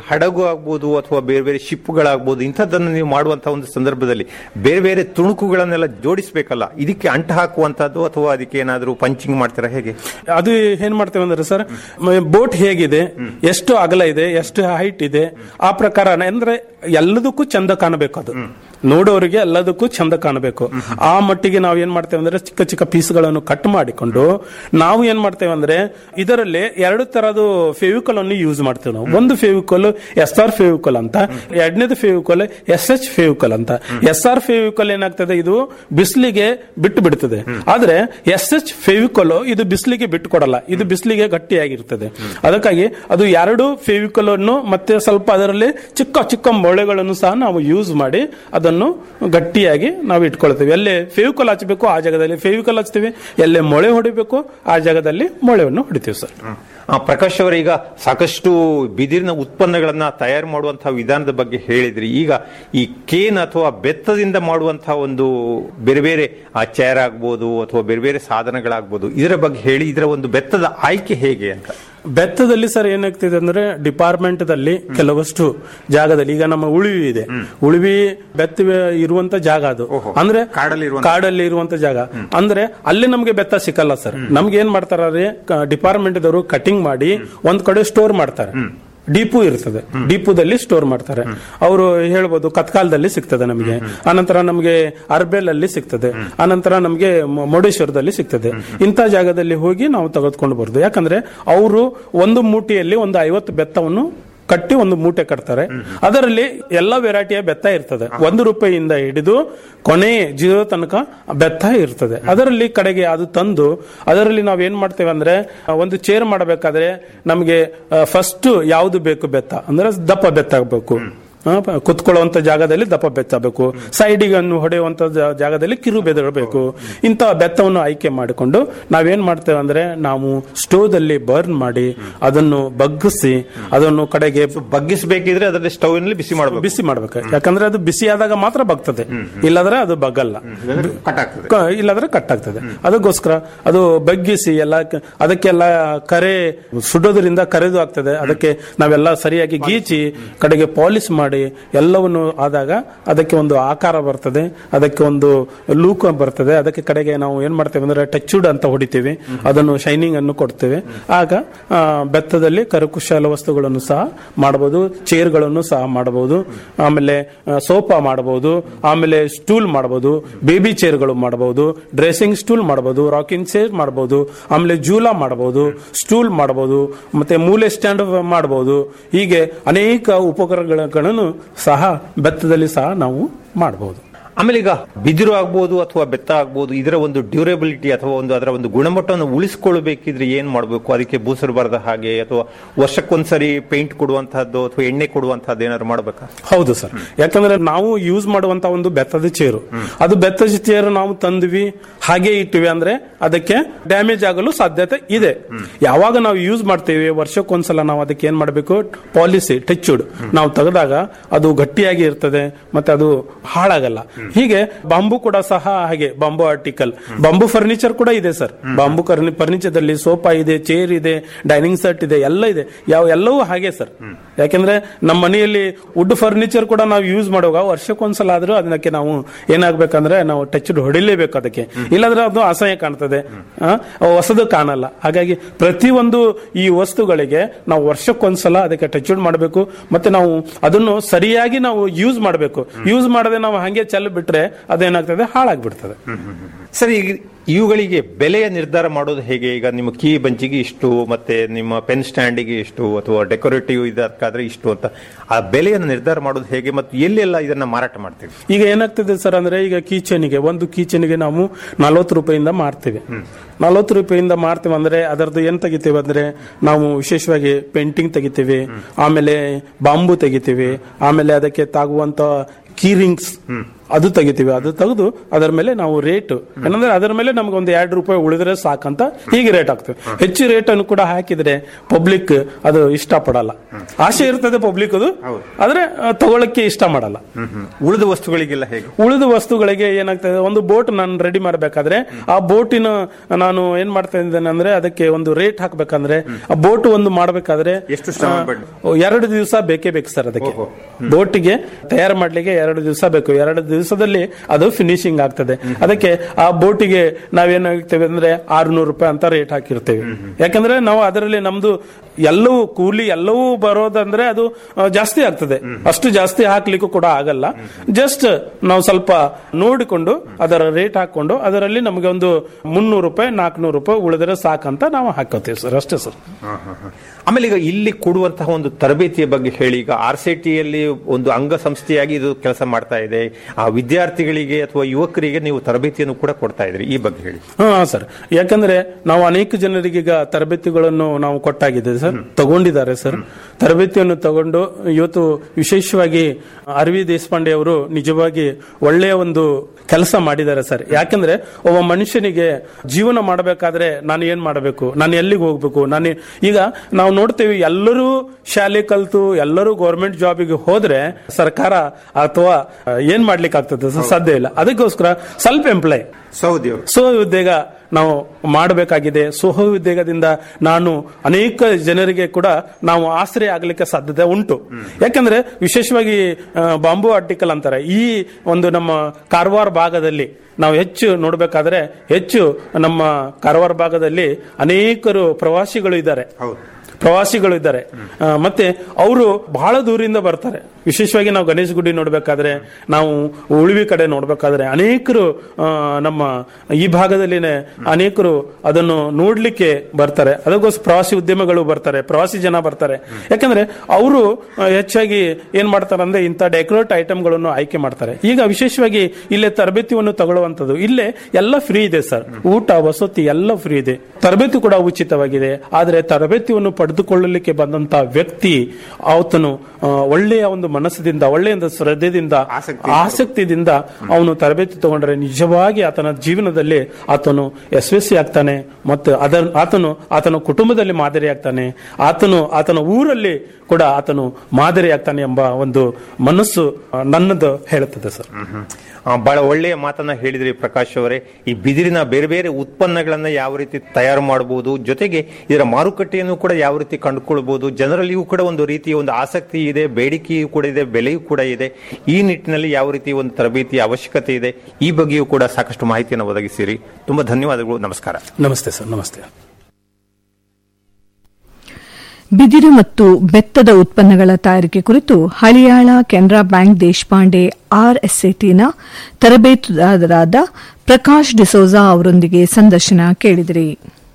ಹಡಗು ಆಗ್ಬೋದು ಅಥವಾ ಬೇರೆ ಬೇರೆ ಶಿಪ್ಗಳಾಗ್ಬೋದು ಇಂಥದ್ದನ್ನು ನೀವು ಮಾಡುವಂತಹ ಒಂದು ಸಂದರ್ಭದಲ್ಲಿ ಬೇರೆ ಬೇರೆ ತುಣುಕುಗಳನ್ನೆಲ್ಲ ಜೋಡಿಸಬೇಕಲ್ಲ ಇದಕ್ಕೆ ಅಂಟು ಹಾಕುವಂತದ್ದು ಅಥವಾ ಅದಕ್ಕೆ ಏನಾದರೂ ಪಂಚಿಂಗ್ ಮಾಡ್ತೀರಾ ಹೇಗೆ ಅದು ಏನ್ ಮಾಡ್ತೇವೆ ಅಂದ್ರೆ ಸರ್ ಬೋಟ್ ಹೇಗಿದೆ ಎಷ್ಟು ಅಗಲ ಇದೆ ಎಷ್ಟು ಹೈಟ್ ಇದೆ ಆ ಪ್ರಕಾರ ಅಂದ್ರೆ ಎಲ್ಲದಕ್ಕೂ ಚಂದ ಕಾಣಬೇಕು ಅದು ನೋಡೋರಿಗೆ ಎಲ್ಲದಕ್ಕೂ ಚಂದ ಕಾಣಬೇಕು ಆ ಮಟ್ಟಿಗೆ ನಾವು ಏನ್ ಮಾಡ್ತೇವೆ ಅಂದ್ರೆ ಚಿಕ್ಕ ಚಿಕ್ಕ ಪೀಸ್ಗಳನ್ನು ಕಟ್ ಮಾಡಿಕೊಂಡು ನಾವು ಏನ್ ಮಾಡ್ತೇವೆ ಅಂದ್ರೆ ಇದರಲ್ಲಿ ಎರಡು ತರದ್ದು ಫೆವಿಕಲ್ ಅನ್ನು ಯೂಸ್ ಮಾಡ್ತೇವೆ ನಾವು ಒಂದು ಫೆವಿಕಲ್ ಎಸ್ ಆರ್ ಫೆವಿಕಲ್ ಅಂತ ಎರಡನೇದು ಫೆವಿಕಲ್ ಎಸ್ ಎಚ್ ಫೆವಿಕಲ್ ಅಂತ ಎಸ್ ಆರ್ ಫೆವಿಕಲ್ ಏನಾಗ್ತದೆ ಇದು ಬಿಸಿಲಿಗೆ ಬಿಟ್ಟು ಬಿಡ್ತದೆ ಆದ್ರೆ ಎಸ್ ಎಚ್ ಫೆವಿಕಲ್ ಇದು ಬಿಸಿಲಿಗೆ ಬಿಟ್ಟು ಕೊಡಲ್ಲ ಇದು ಬಿಸಿಲಿಗೆ ಗಟ್ಟಿಯಾಗಿರ್ತದೆ ಅದಕ್ಕಾಗಿ ಅದು ಎರಡು ಫೆವಿಕಲ್ ಅನ್ನು ಮತ್ತೆ ಸ್ವಲ್ಪ ಅದರಲ್ಲಿ ಚಿಕ್ಕ ಚಿಕ್ಕ ಮೊಳೆಗಳನ್ನು ಸಹ ನಾವು ಯೂಸ್ ಮಾಡಿ ಅದನ್ನು ಗಟ್ಟಿಯಾಗಿ ನಾವು ಇಟ್ಕೊಳ್ತೇವೆ ಎಲ್ಲೇ ಫೆವಿಕಲ್ ಹಚ್ಚಬೇಕು ಆ ಜಾಗದಲ್ಲಿ ಫೆವಿಕಲ್ ಹಚ್ತೀವಿ ಎಲ್ಲೇ ಮೊಳೆ ಹೊಡಿಬೇಕು ಆ ಜಾಗದಲ್ಲಿ ಮೊಳೆಯನ್ನು ಹೊಡಿತೀವಿ ಸರ್ ಆ, ಪ್ರಕಾಶ್ ಅವರ ಈಗ ಸಾಕಷ್ಟು ಬಿದಿರಿನ ಉತ್ಪನ್ನಗಳನ್ನ ತಯಾರು ಮಾಡುವಂತಹ ವಿಧಾನದ ಬಗ್ಗೆ ಹೇಳಿದ್ರಿ ಈಗ ಈ ಕೇನ್ ಅಥವಾ ಬೆತ್ತದಿಂದ ಮಾಡುವಂತಹ ಒಂದು ಬೇರೆ ಬೇರೆ ಆ ಚೇರ್ ಆಗ್ಬೋದು ಅಥವಾ ಬೇರೆ ಬೇರೆ ಸಾಧನಗಳಾಗ್ಬೋದು ಇದರ ಬಗ್ಗೆ ಹೇಳಿ ಇದರ ಒಂದು ಬೆತ್ತದ ಆಯ್ಕೆ ಹೇಗೆ ಅಂತ ಬೆತ್ತದಲ್ಲಿ ಸರ್ ಏನಾಗ್ತಿದೆ ಅಂದ್ರೆ ಡಿಪಾರ್ಟ್ಮೆಂಟ್ ದಲ್ಲಿ ಕೆಲವಷ್ಟು ಜಾಗದಲ್ಲಿ ಈಗ ನಮ್ಮ ಉಳಿವಿ ಇದೆ ಉಳಿವಿ ಬೆತ್ತ ಇರುವಂತ ಜಾಗ ಅದು ಅಂದ್ರೆ ಕಾಡಲ್ಲಿ ಇರುವಂತ ಜಾಗ ಅಂದ್ರೆ ಅಲ್ಲಿ ನಮ್ಗೆ ಬೆತ್ತ ಸಿಕ್ಕಲ್ಲ ಸರ್ ನಮ್ಗೆ ಏನ್ ಮಾಡ್ತಾರೆ ಡಿಪಾರ್ಟ್ಮೆಂಟ್ ದವರು ಕಟಿಂಗ್ ಮಾಡಿ ಒಂದ್ ಕಡೆ ಸ್ಟೋರ್ ಮಾಡ್ತಾರೆ ಡಿಪು ಇರ್ತದೆ ಡಿಪುದಲ್ಲಿ ಸ್ಟೋರ್ ಮಾಡ್ತಾರೆ ಅವರು ಹೇಳ್ಬೋದು ಕತ್ಕಾಲದಲ್ಲಿ ಸಿಗ್ತದೆ ನಮಗೆ ಆನಂತರ ನಮಗೆ ಅರ್ಬೇಲ್ ಅಲ್ಲಿ ಸಿಗ್ತದೆ ಆನಂತರ ನಮಗೆ ಮ- ಮುರುಡೇಶ್ವರದಲ್ಲಿ ಸಿಗ್ತದೆ ಇಂಥ ಜಾಗದಲ್ಲಿ ಹೋಗಿ ನಾವು ತೆಗೆದುಕೊಂಡು ಬರುದು ಯಾಕಂದ್ರೆ ಅವರು ಒಂದು ಮೂಟಿಯಲ್ಲಿ ಒಂದು ಐವತ್ತು ಬೆತ್ತವನ್ನು ಕಟ್ಟಿ ಒಂದು ಮೂಟೆ ಕಟ್ತಾರೆ ಅದರಲ್ಲಿ ಎಲ್ಲ ವೆರೈಟಿಯ ಬೆತ್ತ ಇರ್ತದೆ ಒಂದು ರೂಪಾಯಿಯಿಂದ ಹಿಡಿದು ಕೊನೆ ಜೀರೋ ತನಕ ಬೆತ್ತ ಇರ್ತದೆ ಅದರಲ್ಲಿ ಕಡೆಗೆ ಅದು ತಂದು ಅದರಲ್ಲಿ ನಾವು ಏನ್ ಮಾಡ್ತೇವೆ ಅಂದ್ರೆ ಆ, ಒಂದು ಚೇರ್ ಮಾಡಬೇಕಾದ್ರೆ ನಮಗೆ ಫಸ್ಟ್ ಯಾವುದು ಬೇಕು ಬೆತ್ತ ಅಂದ್ರೆ ದಪ್ಪ ಬೆತ್ತ ಆಗಬೇಕು ಕುತ್ಕೊಳ್ಳುವಂತ ಜಾಗದಲ್ಲಿ ದಪ್ಪ ಬೆತ್ತಬೇಕು ಸೈಡಿಗೆ ಅನ್ನು ಹೊಡೆಯುವಂತ ಜಾ- ಜಾಗದಲ್ಲಿ ಕಿರು ಬೆದರಬೇಕು ಇಂಥ ಬೆತ್ತವನ್ನು ಆಯ್ಕೆ ಮಾಡಿಕೊಂಡು ನಾವೇನ್ ಮಾಡ್ತೇವೆ ಅಂದ್ರೆ ನಾವು ಸ್ಟೋವ್ದಲ್ಲಿ ಬರ್ನ್ ಮಾಡಿ ಅದನ್ನು ಬಗ್ಗಿಸಿ ಅದನ್ನು ಕಡೆಗೆ ಬಗ್ಗಿಸಬೇಕಿದ್ರೆ ಅದರಲ್ಲಿ ಸ್ಟವ್ ನಲ್ಲಿ ಬಿಸಿ ಮಾಡಬೇಕು ಬಿಸಿ ಮಾಡ್ಬೇಕು ಯಾಕಂದ್ರೆ ಅದು ಬಿಸಿ ಆದಾಗ ಮಾತ್ರ ಬಗ್ತದೆ ಇಲ್ಲದ್ರೆ ಅದು ಬಗ್ಗಲ್ಲ ಕಟ್ ಆಗ್ತದೆ ಕ- ಇಲ್ಲಾಂದ್ರೆ ಕಟ್ ಆಗ್ತದೆ ಅದಕ್ಕೋಸ್ಕರ ಅದು ಬಗ್ಗಿಸಿ ಎಲ್ಲ ಕ- ಅದಕ್ಕೆಲ್ಲ ಕರೆ ಸುಡೋದ್ರಿಂದ ಕರೆದು ಆಗ್ತದೆ ಅದಕ್ಕೆ ನಾವೆಲ್ಲ ಸರಿಯಾಗಿ ಗೀಚಿ ಕಡೆಗೆ ಪಾಲಿಶ್ ಮಾಡಿ ಎಲ್ಲವನ್ನು ಆದಾಗ ಅದಕ್ಕೆ ಒಂದು ಆಕಾರ ಬರ್ತದೆ ಅದಕ್ಕೆ ಒಂದು ಲೂಕ್ ಬರ್ತದೆ ಅದಕ್ಕೆ ಕಡೆಗೆ ನಾವು ಏನ್ ಮಾಡ್ತೇವೆ ಅಂದ್ರೆ ಟಚ್ವುಡ್ ಅಂತ ಹೊಡಿತೀವಿ ಅದನ್ನು ಶೈನಿಂಗ್ ಅನ್ನು ಕೊಡ್ತೇವೆ ಆಗ ಆ, ಬೆತ್ತದಲ್ಲಿ ಕರಕುಶಲ ವಸ್ತುಗಳನ್ನು ಸಹ ಮಾಡಬಹುದು ಚೇರ್ಗಳನ್ನು ಸಹ ಮಾಡಬಹುದು ಆಮೇಲೆ ಸೋಫಾ ಮಾಡಬಹುದು ಆಮೇಲೆ ಸ್ಟೂಲ್ ಮಾಡಬಹುದು ಬೇಬಿ ಚೇರ್ಗಳು ಮಾಡಬಹುದು ಡ್ರೆಸ್ಸಿಂಗ್ ಸ್ಟೂಲ್ ಮಾಡಬಹುದು ರಾಕಿಂಗ್ ಚೇರ್ ಮಾಡಬಹುದು ಆಮೇಲೆ ಜೂಲಾ ಮಾಡಬಹುದು ಸ್ಟೂಲ್ ಮಾಡಬಹುದು ಮತ್ತೆ ಮೂಲೆ ಸ್ಟ್ಯಾಂಡ್ ಮಾಡಬಹುದು ಹೀಗೆ ಅನೇಕ ಉಪಕರಣಗಳನ್ನು ಸಹ ಬೆತ್ತದಲ್ಲಿ ಸಹ ನಾವು ಮಾಡಬಹುದು ಆಮೇಲೆ ಈಗ ಬಿದಿರು ಆಗ್ಬೋದು ಅಥವಾ ಬೆತ್ತ ಆಗ್ಬೋದು ಇದರ ಒಂದು ಡ್ಯೂರೇಬಿಲಿಟಿ ಅಥವಾ ಒಂದು ಅದರ ಒಂದು ಗುಣಮಟ್ಟವನ್ನು ಉಳಿಸಿಕೊಳ್ಬೇಕಿದ್ರೆ ಏನ್ ಮಾಡಬೇಕು ಅದಕ್ಕೆ ಬೂಸರು ಬರದ ಹಾಗೆ ಅಥವಾ ವರ್ಷಕ್ಕೊಂದ್ಸರಿ ಪೇಂಟ್ ಕೊಡುವಂತಹದ್ದು ಅಥವಾ ಎಣ್ಣೆ ಕೊಡುವಂತಹದ್ದು ಏನಾದ್ರು ಮಾಡ್ಬೇಕಾ ಹೌದು ಸರ್ ಯಾಕಂದ್ರೆ ನಾವು ಯೂಸ್ ಮಾಡುವಂತ ಒಂದು ಬೆತ್ತದ ಚೇರು ಅದು ಬೆತ್ತದ ಚೇರು ನಾವು ತಂದ್ವಿ ಹಾಗೆ ಇಟ್ಟಿವಿ ಅಂದ್ರೆ ಅದಕ್ಕೆ ಡ್ಯಾಮೇಜ್ ಆಗಲು ಸಾಧ್ಯತೆ ಇದೆ ಯಾವಾಗ ನಾವು ಯೂಸ್ ಮಾಡ್ತೇವೆ ವರ್ಷಕ್ಕೊಂದ್ಸಲ ನಾವು ಅದಕ್ಕೆ ಏನ್ ಮಾಡಬೇಕು ಪಾಲಿಸಿ ಟಚ್ವುಡ್ ನಾವು ತೆಗೆದಾಗ ಅದು ಗಟ್ಟಿಯಾಗಿ ಇರ್ತದೆ ಮತ್ತೆ ಅದು ಹಾಳಾಗಲ್ಲ ಹೀಗೆ ಬಾಂಬು ಕೂಡ ಸಹ ಹಾಗೆ ಬಾಂಬು ಆರ್ಟಿಕಲ್ ಬಾಂಬು ಫರ್ನಿಚರ್ ಕೂಡ ಇದೆ ಸರ್ ಬಾಂಬು ಫರ್ನಿಚರ್ ದಲ್ಲಿ ಸೋಫಾ ಇದೆ ಚೇರ್ ಇದೆ ಡೈನಿಂಗ್ ಸೆಟ್ ಇದೆ ಎಲ್ಲ ಇದೆ ಯಾವ ಎಲ್ಲವೂ ಹಾಗೆ ಸರ್ ಯಾಕೆಂದ್ರೆ ನಮ್ಮ ಮನೆಯಲ್ಲಿ ವುಡ್ ಫರ್ನಿಚರ್ ಕೂಡ ನಾವು ಯೂಸ್ ಮಾಡುವಾಗ ವರ್ಷಕ್ಕೊಂದ್ಸಲ ಆದ್ರೂ ಅದಕ್ಕೆ ನಾವು ಏನಾಗ್ಬೇಕಂದ್ರೆ ನಾವು ಟಚ್ ಹೊಡಿಲೇಬೇಕು ಅದಕ್ಕೆ ಇಲ್ಲಾಂದ್ರೆ ಅದು ಅಸಹ್ಯ ಕಾಣ್ತದೆ ಆ, ಹೊಸದು ಕಾಣಲ್ಲ ಹಾಗಾಗಿ ಪ್ರತಿಯೊಂದು ಈ ವಸ್ತುಗಳಿಗೆ ನಾವು ವರ್ಷಕ್ಕೊಂದ್ಸಲ ಅದಕ್ಕೆ ಟಚ್ ಮಾಡಬೇಕು ಮತ್ತೆ ನಾವು ಅದನ್ನು ಸರಿಯಾಗಿ ನಾವು ಯೂಸ್ ಮಾಡಬೇಕು ಯೂಸ್ ಮಾಡದೆ ನಾವು ಹಂಗೆ ಚೆಲ್ಲ ಬಿಟ್ರೆ ಅದೇನಾಗ್ತದೆ ಹಾಳಾಗ್ಬಿಡ್ತದೆ ಸರಿ ಈಗ ಇವುಗಳಿಗೆ ಬೆಲೆಯ ನಿರ್ಧಾರ ಮಾಡೋದು ಹೇಗೆ ಈಗ ನಿಮ್ಮ ಕೀ ಬಂಚಿಗೆ ಇಷ್ಟು ಮತ್ತೆ ನಿಮ್ಮ ಪೆನ್ ಸ್ಟ್ಯಾಂಡಿಗೆ ಇಷ್ಟು ಅಥವಾ ಡೆಕೋರೇಟಿವ್ ಇದಕ್ಕಾದ್ರೆ ಇಷ್ಟು ಅಂತ ಆ ಬೆಲೆಯನ್ನು ನಿರ್ಧಾರ ಮಾಡೋದು ಹೇಗೆ ಮತ್ತು ಎಲ್ಲೆಲ್ಲ ಇದನ್ನ ಮಾರಾಟ ಮಾಡ್ತೀವಿ ಈಗ ಏನಾಗ್ತದೆ ಸರ್ ಅಂದ್ರೆ ಈಗ ಕೀಚೆನಿಗೆ ಒಂದು ಕೀಚೆನಿಗೆ ನಾವು ನಲವತ್ತು ರೂಪಾಯಿಂದ ಮಾರ್ತೀವಿ ನಲವತ್ತು ರೂಪಾಯಿಂದ ಮಾರ್ತೀವಿ ಅಂದ್ರೆ ಅದರದ್ದು ಏನ್ ತೆಗಿತೀವಿ ಅಂದ್ರೆ ನಾವು ವಿಶೇಷವಾಗಿ ಪೇಂಟಿಂಗ್ ತೆಗಿತೀವಿ ಆಮೇಲೆ ಬಾಂಬು ತೆಗಿತೀವಿ ಆಮೇಲೆ ಅದಕ್ಕೆ ತಾಗುವಂತ ಕೀ ರಿಂಗ್ಸ್ ಅದು ತೆಗಿತೀವಿ ಅದು ತೆಗೆದು ಅದರ ಮೇಲೆ ನಾವು ರೇಟ್ ಏನಂದ್ರೆ ಅದರ ಮೇಲೆ ನಮ್ಗೆ ಒಂದು ಎರಡು ರೂಪಾಯಿ ಉಳಿದ್ರೆ ಸಾಕಂತ ಹೀಗೆ ರೇಟ್ ಹಾಕ್ತೇವೆ ಹೆಚ್ಚು ರೇಟ್ ಅನ್ನು ಕೂಡ ಹಾಕಿದ್ರೆ ಪಬ್ಲಿಕ್ ಅದು ಇಷ್ಟ ಪಡಲ್ಲ ಆಸೆ ಇರ್ತದೆ ಪಬ್ಲಿಕ್ ಅದು ಆದ್ರೆ ಆ, ತಗೊಳಕ್ಕೆ ಇಷ್ಟ ಮಾಡಲ್ಲ ಉಳಿದ ವಸ್ತುಗಳಿಗೆಲ್ಲ ಹೇಗೆ ಉಳಿದ ವಸ್ತುಗಳಿಗೆ ಏನಾಗ್ತದೆ ಒಂದು ಬೋಟ್ ನಾನು ರೆಡಿ ಮಾಡಬೇಕಾದ್ರೆ ಆ ಬೋಟಿನ ನಾನು ಏನ್ ಮಾಡ್ತಾ ಇದ್ದೇನೆ ಅಂದ್ರೆ ಅದಕ್ಕೆ ಒಂದು ರೇಟ್ ಹಾಕ್ಬೇಕಂದ್ರೆ ಆ ಬೋಟ್ ಒಂದು ಮಾಡಬೇಕಾದ್ರೆ ಎಷ್ಟು ಶ್ರಮ ಪಡ್ಲಿ? ಎರಡು ದಿವಸ ಬೇಕೇ ಬೇಕು ಸರ್ ಅದಕ್ಕೆ ಬೋಟಿಗೆ ತಯಾರು ಮಾಡ್ಲಿಕ್ಕೆ ಎರಡು ದಿವಸ ಬೇಕು ಎರಡು ದಿವಸದಲ್ಲಿ ಅದು ಫಿನಿಶಿಂಗ್ ಆಗ್ತದೆ ಅದಕ್ಕೆ ಆ ಬೋಟಿಗೆ ನಾವೇನ್ ಹೇಳ್ತೇವೆ ಅಂದ್ರೆ ಆರ್ನೂರು ರೂಪಾಯಿ ಅಂತ ರೇಟ್ ಹಾಕಿರ್ತೇವೆ ಯಾಕಂದ್ರೆ ನಾವು ಅದರಲ್ಲಿ ನಮ್ದು ಎಲ್ಲವೂ ಕೂಲಿ ಎಲ್ಲವೂ ಬರೋದಂದ್ರೆ ಅದು ಆ, ಜಾಸ್ತಿ ಆಗ್ತದೆ ಅಷ್ಟು ಜಾಸ್ತಿ ಹಾಕ್ಲಿಕ್ಕೂ ಕೂಡ ಆಗಲ್ಲ ಜಸ್ಟ್ ನಾವು ಸ್ವಲ್ಪ ನೋಡಿಕೊಂಡು ಅದರ ರೇಟ್ ಹಾಕೊಂಡು ಅದರಲ್ಲಿ ನಮಗೆ ಒಂದು ಮುನ್ನೂರು ರೂಪಾಯಿ ನಾಲ್ಕುನೂರು ರೂಪಾಯಿ ಉಳಿದ್ರೆ ಸಾಕಂತ ನಾವು ಹಾಕೋತೀವಿ ಸರ್ ಅಷ್ಟೇ ಸರ್ ಆಮೇಲೆ ಈಗ ಇಲ್ಲಿ ಕೊಡುವಂತಹ ಒಂದು ತರಬೇತಿಯ ಬಗ್ಗೆ ಹೇಳಿ ಈಗ ಆರ್ ಸಿ ಟಿಯಲ್ಲಿ ಒಂದು ಅಂಗಸಂಸ್ಥೆಯಾಗಿ ಇದು ಕೆಲಸ ಮಾಡ್ತಾ ಇದೆ ಆ ವಿದ್ಯಾರ್ಥಿಗಳಿಗೆ ಅಥವಾ ಯುವಕರಿಗೆ ನೀವು ತರಬೇತಿಯನ್ನು ಕೂಡ ಕೊಡ್ತಾ ಇದ್ರಿ ಈ ಬಗ್ಗೆ ಹೇಳಿ ಹಾ ಸರ್ ಯಾಕಂದ್ರೆ ನಾವು ಅನೇಕ ಜನರಿಗೆ ಈಗ ತರಬೇತಿಗಳನ್ನು ನಾವು ಕೊಟ್ಟಾಗಿದೆ ಸರ್ ತಗೊಂಡಿದ್ದಾರೆ ಸರ್ ತರಬೇತಿಯನ್ನು ತಗೊಂಡು ಇವತ್ತು ವಿಶೇಷವಾಗಿ ಆರ್ ವಿ ದೇಶಪಾಂಡೆ ಅವರು ನಿಜವಾಗಿ ಒಳ್ಳೆಯ ಒಂದು ಕೆಲಸ ಮಾಡಿದ್ದಾರೆ ಸರ್ ಯಾಕಂದ್ರೆ ಒಬ್ಬ ಮನುಷ್ಯನಿಗೆ ಜೀವನ ಮಾಡಬೇಕಾದ್ರೆ ನಾನು ಏನ್ ಮಾಡಬೇಕು ನಾನು ಎಲ್ಲಿಗೆ ಹೋಗ್ಬೇಕು ನಾನು ಈಗ ನಾವು ನೋಡ್ತೇವೆ ಎಲ್ಲರೂ ಶಾಲೆ ಕಲ್ತು ಎಲ್ಲರೂ ಗೌರ್ಮೆಂಟ್ ಜಾಬಿಗೆ ಹೋದ್ರೆ ಸರ್ಕಾರ ಅಥವಾ ಏನ್ ಮಾಡ್ಲಿಕ್ಕೆ ಆಗ್ತದೆ ಸರ್? ಸಾಧ್ಯ ಇಲ್ಲ ಅದಕ್ಕೋಸ್ಕರ ಸ್ವಲ್ಪ ಎಂಪ್ಲಾಯ್ ಸೌದ್ಯ ಸ್ವಹ ಉದ್ಯೋಗ ನಾವು ಮಾಡಬೇಕಾಗಿದೆ ಸ್ವಹ ಉದ್ಯೋಗದಿಂದ ನಾನು ಅನೇಕ ಜನರಿಗೆ ಕೂಡ ನಾವು ಆಶ್ರಯ ಆಗಲಿಕ್ಕೆ ಸಾಧ್ಯತೆ ಉಂಟು ಯಾಕಂದ್ರೆ ವಿಶೇಷವಾಗಿ ಆ, ಬಾಂಬು ಆರ್ಟಿಕಲ್ ಅಂತಾರೆ ಈ ಒಂದು ನಮ್ಮ ಕಾರವಾರ ಭಾಗದಲ್ಲಿ ನಾವು ಹೆಚ್ಚು ನೋಡಬೇಕಾದ್ರೆ ಹೆಚ್ಚು ನಮ್ಮ ಕಾರವಾರ ಭಾಗದಲ್ಲಿ ಅನೇಕರು ಪ್ರವಾಸಿಗಳು ಇದ್ದಾರೆ ಪ್ರವಾಸಿಗಳು ಇದ್ದಾರೆ ಆ, ಮತ್ತೆ ಅವರು ಬಹಳ ದೂರಿಂದ ಬರ್ತಾರೆ ವಿಶೇಷವಾಗಿ ನಾವು ಗಣೇಶ ಗುಡಿ ನೋಡ್ಬೇಕಾದ್ರೆ ನಾವು ಉಳಿವಿ ಕಡೆ ನೋಡ್ಬೇಕಾದ್ರೆ ಅನೇಕರು ಆ, ನಮ್ಮ ಈ ಭಾಗದಲ್ಲಿನೇ ಅನೇಕರು ಅದನ್ನು ನೋಡ್ಲಿಕ್ಕೆ ಬರ್ತಾರೆ ಅದಕ್ಕೋಸ್ಕರ ಪ್ರವಾಸಿ ಉದ್ಯಮಗಳು ಬರ್ತಾರೆ ಪ್ರವಾಸಿ ಜನ ಬರ್ತಾರೆ ಯಾಕಂದ್ರೆ ಅವರು ಹೆಚ್ಚಾಗಿ ಏನ್ ಮಾಡ್ತಾರೆ ಅಂದ್ರೆ ಇಂಥ ಡೆಕೋರೇಟ್ ಐಟಮ್ಗಳನ್ನು ಆಯ್ಕೆ ಮಾಡ್ತಾರೆ ಈಗ ವಿಶೇಷವಾಗಿ ಇಲ್ಲೇ ತರಬೇತಿಯನ್ನು ತಗೊಳ್ಳುವಂಥದ್ದು ಇಲ್ಲೇ ಎಲ್ಲ ಫ್ರೀ ಇದೆ ಸರ್ ಊಟ ವಸತಿ ಎಲ್ಲ ಫ್ರೀ ಇದೆ ತರಬೇತಿ ಕೂಡ ಉಚಿತವಾಗಿದೆ ಆದ್ರೆ ತರಬೇತಿಯನ್ನು ಪಡೆದುಕೊಳ್ಳಲಿಕ್ಕೆ ಬಂದಂತ ವ್ಯಕ್ತಿ ಆತನು ಆ, ಒಳ್ಳೆಯ ಒಂದು ಮನಸ್ಸಿನಿಂದ ಒಳ್ಳೆಯ ಒಂದು ಶ್ರದ್ಧೆಯಿಂದ ಆಸಕ್ತಿಯಿಂದ ಅವನು ತರಬೇತಿ ತಗೊಂಡ್ರೆ ನಿಜವಾಗಿ ಆತನ ಜೀವನದಲ್ಲಿ ಆತನು ಯಶಸ್ವಿ ಆಗ್ತಾನೆ ಮತ್ತು ಅದರ ಆತನು ಆತನ ಕುಟುಂಬದಲ್ಲಿ ಮಾದರಿ ಆಗ್ತಾನೆ ಆತನು ಆತನ ಊರಲ್ಲಿ ಕೂಡ ಆತನು ಮಾದರಿ ಆಗ್ತಾನೆ ಎಂಬ ಒಂದು ಮನಸ್ಸು ಆ, ನನ್ನದು ಹೇಳುತ್ತದೆ ಸರ್ ಆ, ಬಹಳ ಒಳ್ಳೆಯ ಮಾತನ್ನ ಹೇಳಿದ್ರಿ ಪ್ರಕಾಶ್ ಅವರೇ ಈ ಬಿದಿರಿನ ಬೇರೆ ಬೇರೆ ಉತ್ಪನ್ನಗಳನ್ನ ಯಾವ ರೀತಿ ತಯಾರು ಮಾಡಬಹುದು ಜೊತೆಗೆ ಇದರ ಮಾರುಕಟ್ಟೆಯನ್ನು ಕೂಡ ಯಾವ ರೀತಿ ಕಂಡುಕೊಳ್ಬಹುದು ಜನರಲ್ಲಿಯೂ ಕೂಡ ಒಂದು ರೀತಿಯ ಒಂದು ಆಸಕ್ತಿ ಇದೆ ಬೇಡಿಕೆಯೂ ಕೂಡ ಇದೆ ಬೆಲೆಯೂ ಕೂಡ ಇದೆ ಈ ನಿಟ್ಟಿನಲ್ಲಿ ಯಾವ ರೀತಿ ಒಂದು ತರಬೇತಿಯ ಅವಶ್ಯಕತೆ ಇದೆ ಈ ಬಗ್ಗೆಯೂ ಕೂಡ ಸಾಕಷ್ಟು ಮಾಹಿತಿಯನ್ನು ಒದಗಿಸಿರಿ ತುಂಬಾ ಧನ್ಯವಾದಗಳು ನಮಸ್ಕಾರ ನಮಸ್ತೆ ಸರ್ ನಮಸ್ತೆ ಬಿದಿರು ಮತ್ತು ಬೆತ್ತದ ಉತ್ಪನ್ನಗಳ ತಯಾರಿಕೆ ಕುರಿತು ಹಳಿಯಾಳ ಕೆನರಾ ಬ್ಯಾಂಕ್ ದೇಶಪಾಂಡೆ ಆರ್ಎಸ್ಎಟಿನ ತರಬೇತುದಾರರಾದ ಪ್ರಕಾಶ್ ಡಿಸೋಜಾ ಅವರೊಂದಿಗೆ ಸಂದರ್ಶನ ಕೇಳಿದಿರಿ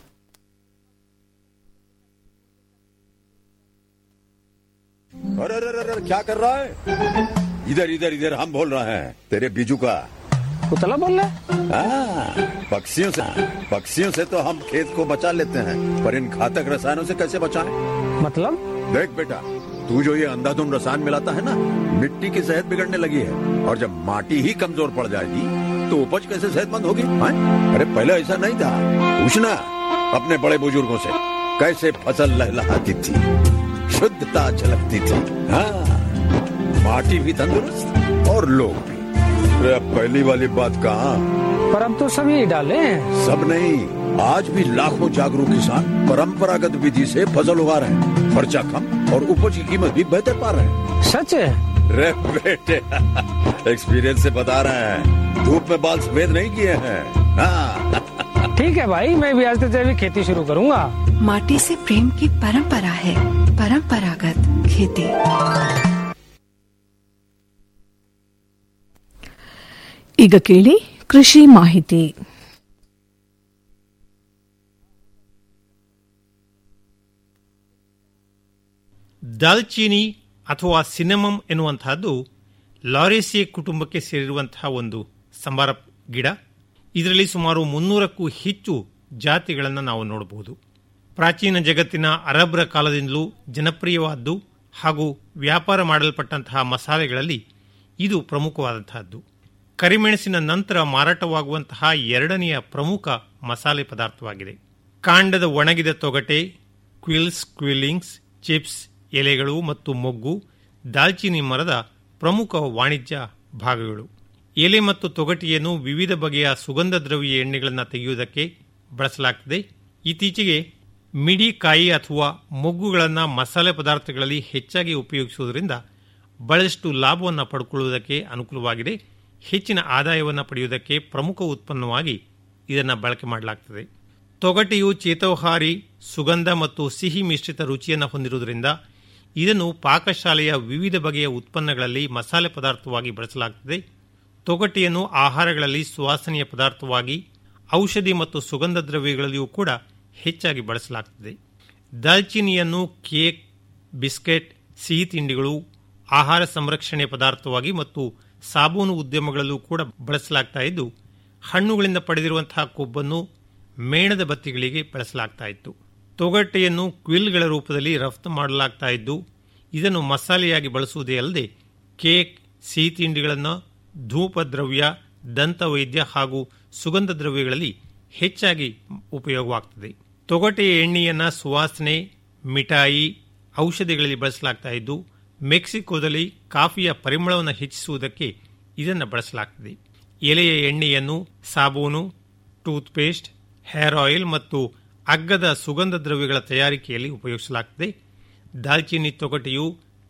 अरे अरे अरे अरे, क्या कर रहा है इधर इधर इधर हम बोल रहे हैं तेरे बीजू का उतला बोल रहा हाँ, पक्षियों से पक्षियों से तो हम खेत को बचा लेते हैं पर इन घातक रसायनों से कैसे बचाएं? मतलब देख बेटा तू जो ये अंधाधुंध रसायन मिलाता है ना मिट्टी की सेहत बिगड़ने लगी है और जब माटी ही कमजोर पड़ जाएगी तो उपज कैसे सेहतमंद होगी हाँ? अरे पहले ऐसा नहीं था पूछना अपने बड़े बुजुर्गों से कैसे फसल लहलहाती थी शुद्धता झलकती थी हाँ माटी भी तंदुरुस्त और लोग भी अरे अब पहली वाली बात कहाँ पर अब तो सब यही डाले हैं सब नहीं आज भी लाखों जागरूक किसान परंपरागत विधि से फसल उगा रहे हैं खर्चा कम और उपज की कीमत भी बेहतर पा रहे हैं सच है रे बेटे एक्सपीरियंस से बता रहे हैं धूप में बाल सफेद नहीं किए हैं हाँ ठीक है भाई मैं भी आज से जैविक खेती शुरू करूंगा माटी से प्रेम की परंपरा है परंपरागत खेती ಈಗ ಕೇಳಿ ಕೃಷಿ ಮಾಹಿತಿ ದಾಲ್ಚೀನಿ ಅಥವಾ ಸಿನೆಮಮ್ ಎನ್ನುವಂತಹದ್ದು ಲಾರೇಸಿ ಕುಟುಂಬಕ್ಕೆ ಸೇರಿರುವಂತಹ ಒಂದು ಸಂಬಾರ ಗಿಡ ಇದರಲ್ಲಿ ಸುಮಾರು ಮುನ್ನೂರಕ್ಕೂ ಹೆಚ್ಚು ಜಾತಿಗಳನ್ನು ನಾವು ನೋಡಬಹುದು ಪ್ರಾಚೀನ ಜಗತ್ತಿನ ಅರಬ್ರ ಕಾಲದಿಂದಲೂ ಜನಪ್ರಿಯವಾದ್ದು ಹಾಗೂ ವ್ಯಾಪಾರ ಮಾಡಲ್ಪಟ್ಟಂತಹ ಮಸಾಲೆಗಳಲ್ಲಿ ಇದು ಪ್ರಮುಖವಾದಂತಹದ್ದು ಕರಿಮೆಣಸಿನ ನಂತರ ಮಾರಾಟವಾಗುವಂತಹ ಎರಡನೆಯ ಪ್ರಮುಖ ಮಸಾಲೆ ಪದಾರ್ಥವಾಗಿದೆ ಕಾಂಡದ ಒಣಗಿದ ತೊಗಟೆ ಕ್ವಿಲ್ಸ್ ಕ್ವಿಲ್ಲಿಂಗ್ಸ್ ಚಿಪ್ಸ್ ಎಲೆಗಳು ಮತ್ತು ಮೊಗ್ಗು ದಾಲ್ಚಿನ್ನಿ ಮರದ ಪ್ರಮುಖ ವಾಣಿಜ್ಯ ಭಾಗಗಳು ಎಲೆ ಮತ್ತು ತೊಗಟೆಯನ್ನು ವಿವಿಧ ಬಗೆಯ ಸುಗಂಧ ದ್ರವ್ಯ ಎಣ್ಣೆಗಳನ್ನು ತೆಗೆಯುವುದಕ್ಕೆ ಬಳಸಲಾಗ್ತದೆ ಇತ್ತೀಚೆಗೆ ಮಿಡಿ ಕಾಯಿ ಅಥವಾ ಮೊಗ್ಗುಗಳನ್ನು ಮಸಾಲೆ ಪದಾರ್ಥಗಳಲ್ಲಿ ಹೆಚ್ಚಾಗಿ ಉಪಯೋಗಿಸುವುದರಿಂದ ಬಹಳಷ್ಟು ಲಾಭವನ್ನು ಪಡ್ಕೊಳ್ಳುವುದಕ್ಕೆ ಅನುಕೂಲವಾಗಿದೆ ಹೆಚ್ಚಿನ ಆದಾಯವನ್ನು ಪಡೆಯುವುದಕ್ಕೆ ಪ್ರಮುಖ ಉತ್ಪನ್ನವಾಗಿ ಇದನ್ನು ಬಳಕೆ ಮಾಡಲಾಗ್ತದೆ ತೊಗಟೆಯು ಚೇತೋಹಾರಿ ಸುಗಂಧ ಮತ್ತು ಸಿಹಿ ಮಿಶ್ರಿತ ರುಚಿಯನ್ನು ಹೊಂದಿರುವುದರಿಂದ ಇದನ್ನು ಪಾಕಶಾಲೆಯ ವಿವಿಧ ಬಗೆಯ ಉತ್ಪನ್ನಗಳಲ್ಲಿ ಮಸಾಲೆ ಪದಾರ್ಥವಾಗಿ ಬಳಸಲಾಗುತ್ತದೆ ತೊಗಟೆಯನ್ನು ಆಹಾರಗಳಲ್ಲಿ ಸುವಾಸನೆಯ ಪದಾರ್ಥವಾಗಿ ಔಷಧಿ ಮತ್ತು ಸುಗಂಧ ದ್ರವ್ಯಗಳಲ್ಲಿಯೂ ಕೂಡ ಹೆಚ್ಚಾಗಿ ಬಳಸಲಾಗುತ್ತದೆ ದಾಲ್ಚಿನಿಯನ್ನು ಕೇಕ್ ಬಿಸ್ಕೆಟ್ ಸಿಹಿ ತಿಂಡಿಗಳು ಆಹಾರ ಸಂರಕ್ಷಣೆ ಪದಾರ್ಥವಾಗಿ ಮತ್ತು ಸಾಬೂನು ಉದ್ಯಮಗಳಲ್ಲೂ ಕೂಡ ಬಳಸಲಾಗ್ತಾ ಇದ್ದು ಹಣ್ಣುಗಳಿಂದ ಪಡೆದಿರುವಂತಹ ಕೊಬ್ಬನ್ನು ಮೇಣದ ಬತ್ತಿಗಳಿಗೆ ಬಳಸಲಾಗ್ತಾ ಇತ್ತು ತೊಗಟೆಯನ್ನು ಕ್ವಿಲ್ಗಳ ರೂಪದಲ್ಲಿ ರಫ್ತು ಮಾಡಲಾಗ್ತಾ ಇದ್ದು ಇದನ್ನು ಮಸಾಲೆಯಾಗಿ ಬಳಸುವುದೇ ಅಲ್ಲದೆ ಕೇಕ್ ಸಿಹಿ ತಿಂಡಿಗಳನ್ನು ಧೂಪ ದ್ರವ್ಯ ದಂತವೈದ್ಯ ಹಾಗೂ ಸುಗಂಧ ದ್ರವ್ಯಗಳಲ್ಲಿ ಹೆಚ್ಚಾಗಿ ಉಪಯೋಗವಾಗ್ತದೆ ತೊಗಟೆಯ ಎಣ್ಣೆಯನ್ನು ಸುವಾಸನೆ ಮಿಠಾಯಿ ಔಷಧಿಗಳಲ್ಲಿ ಬಳಸಲಾಗ್ತಾ ಇದ್ದು ಮೆಕ್ಸಿಕೋದಲ್ಲಿ ಕಾಫಿಯ ಪರಿಮಳವನ್ನು ಹೆಚ್ಚಿಸುವುದಕ್ಕೆ ಇದನ್ನು ಬಳಸಲಾಗ್ತದೆ ಎಲೆಯ ಎಣ್ಣೆಯನ್ನು ಸಾಬೂನು ಟೂತ್ಪೇಸ್ಟ್ ಹೇರ್ ಆಯಿಲ್ ಮತ್ತು ಅಗ್ಗದ ಸುಗಂಧ ದ್ರವ್ಯಗಳ ತಯಾರಿಕೆಯಲ್ಲಿ ಉಪಯೋಗಿಸಲಾಗುತ್ತದೆ ದಾಲ್ಚಿನ್ನಿ ತೊಗಟೆಯು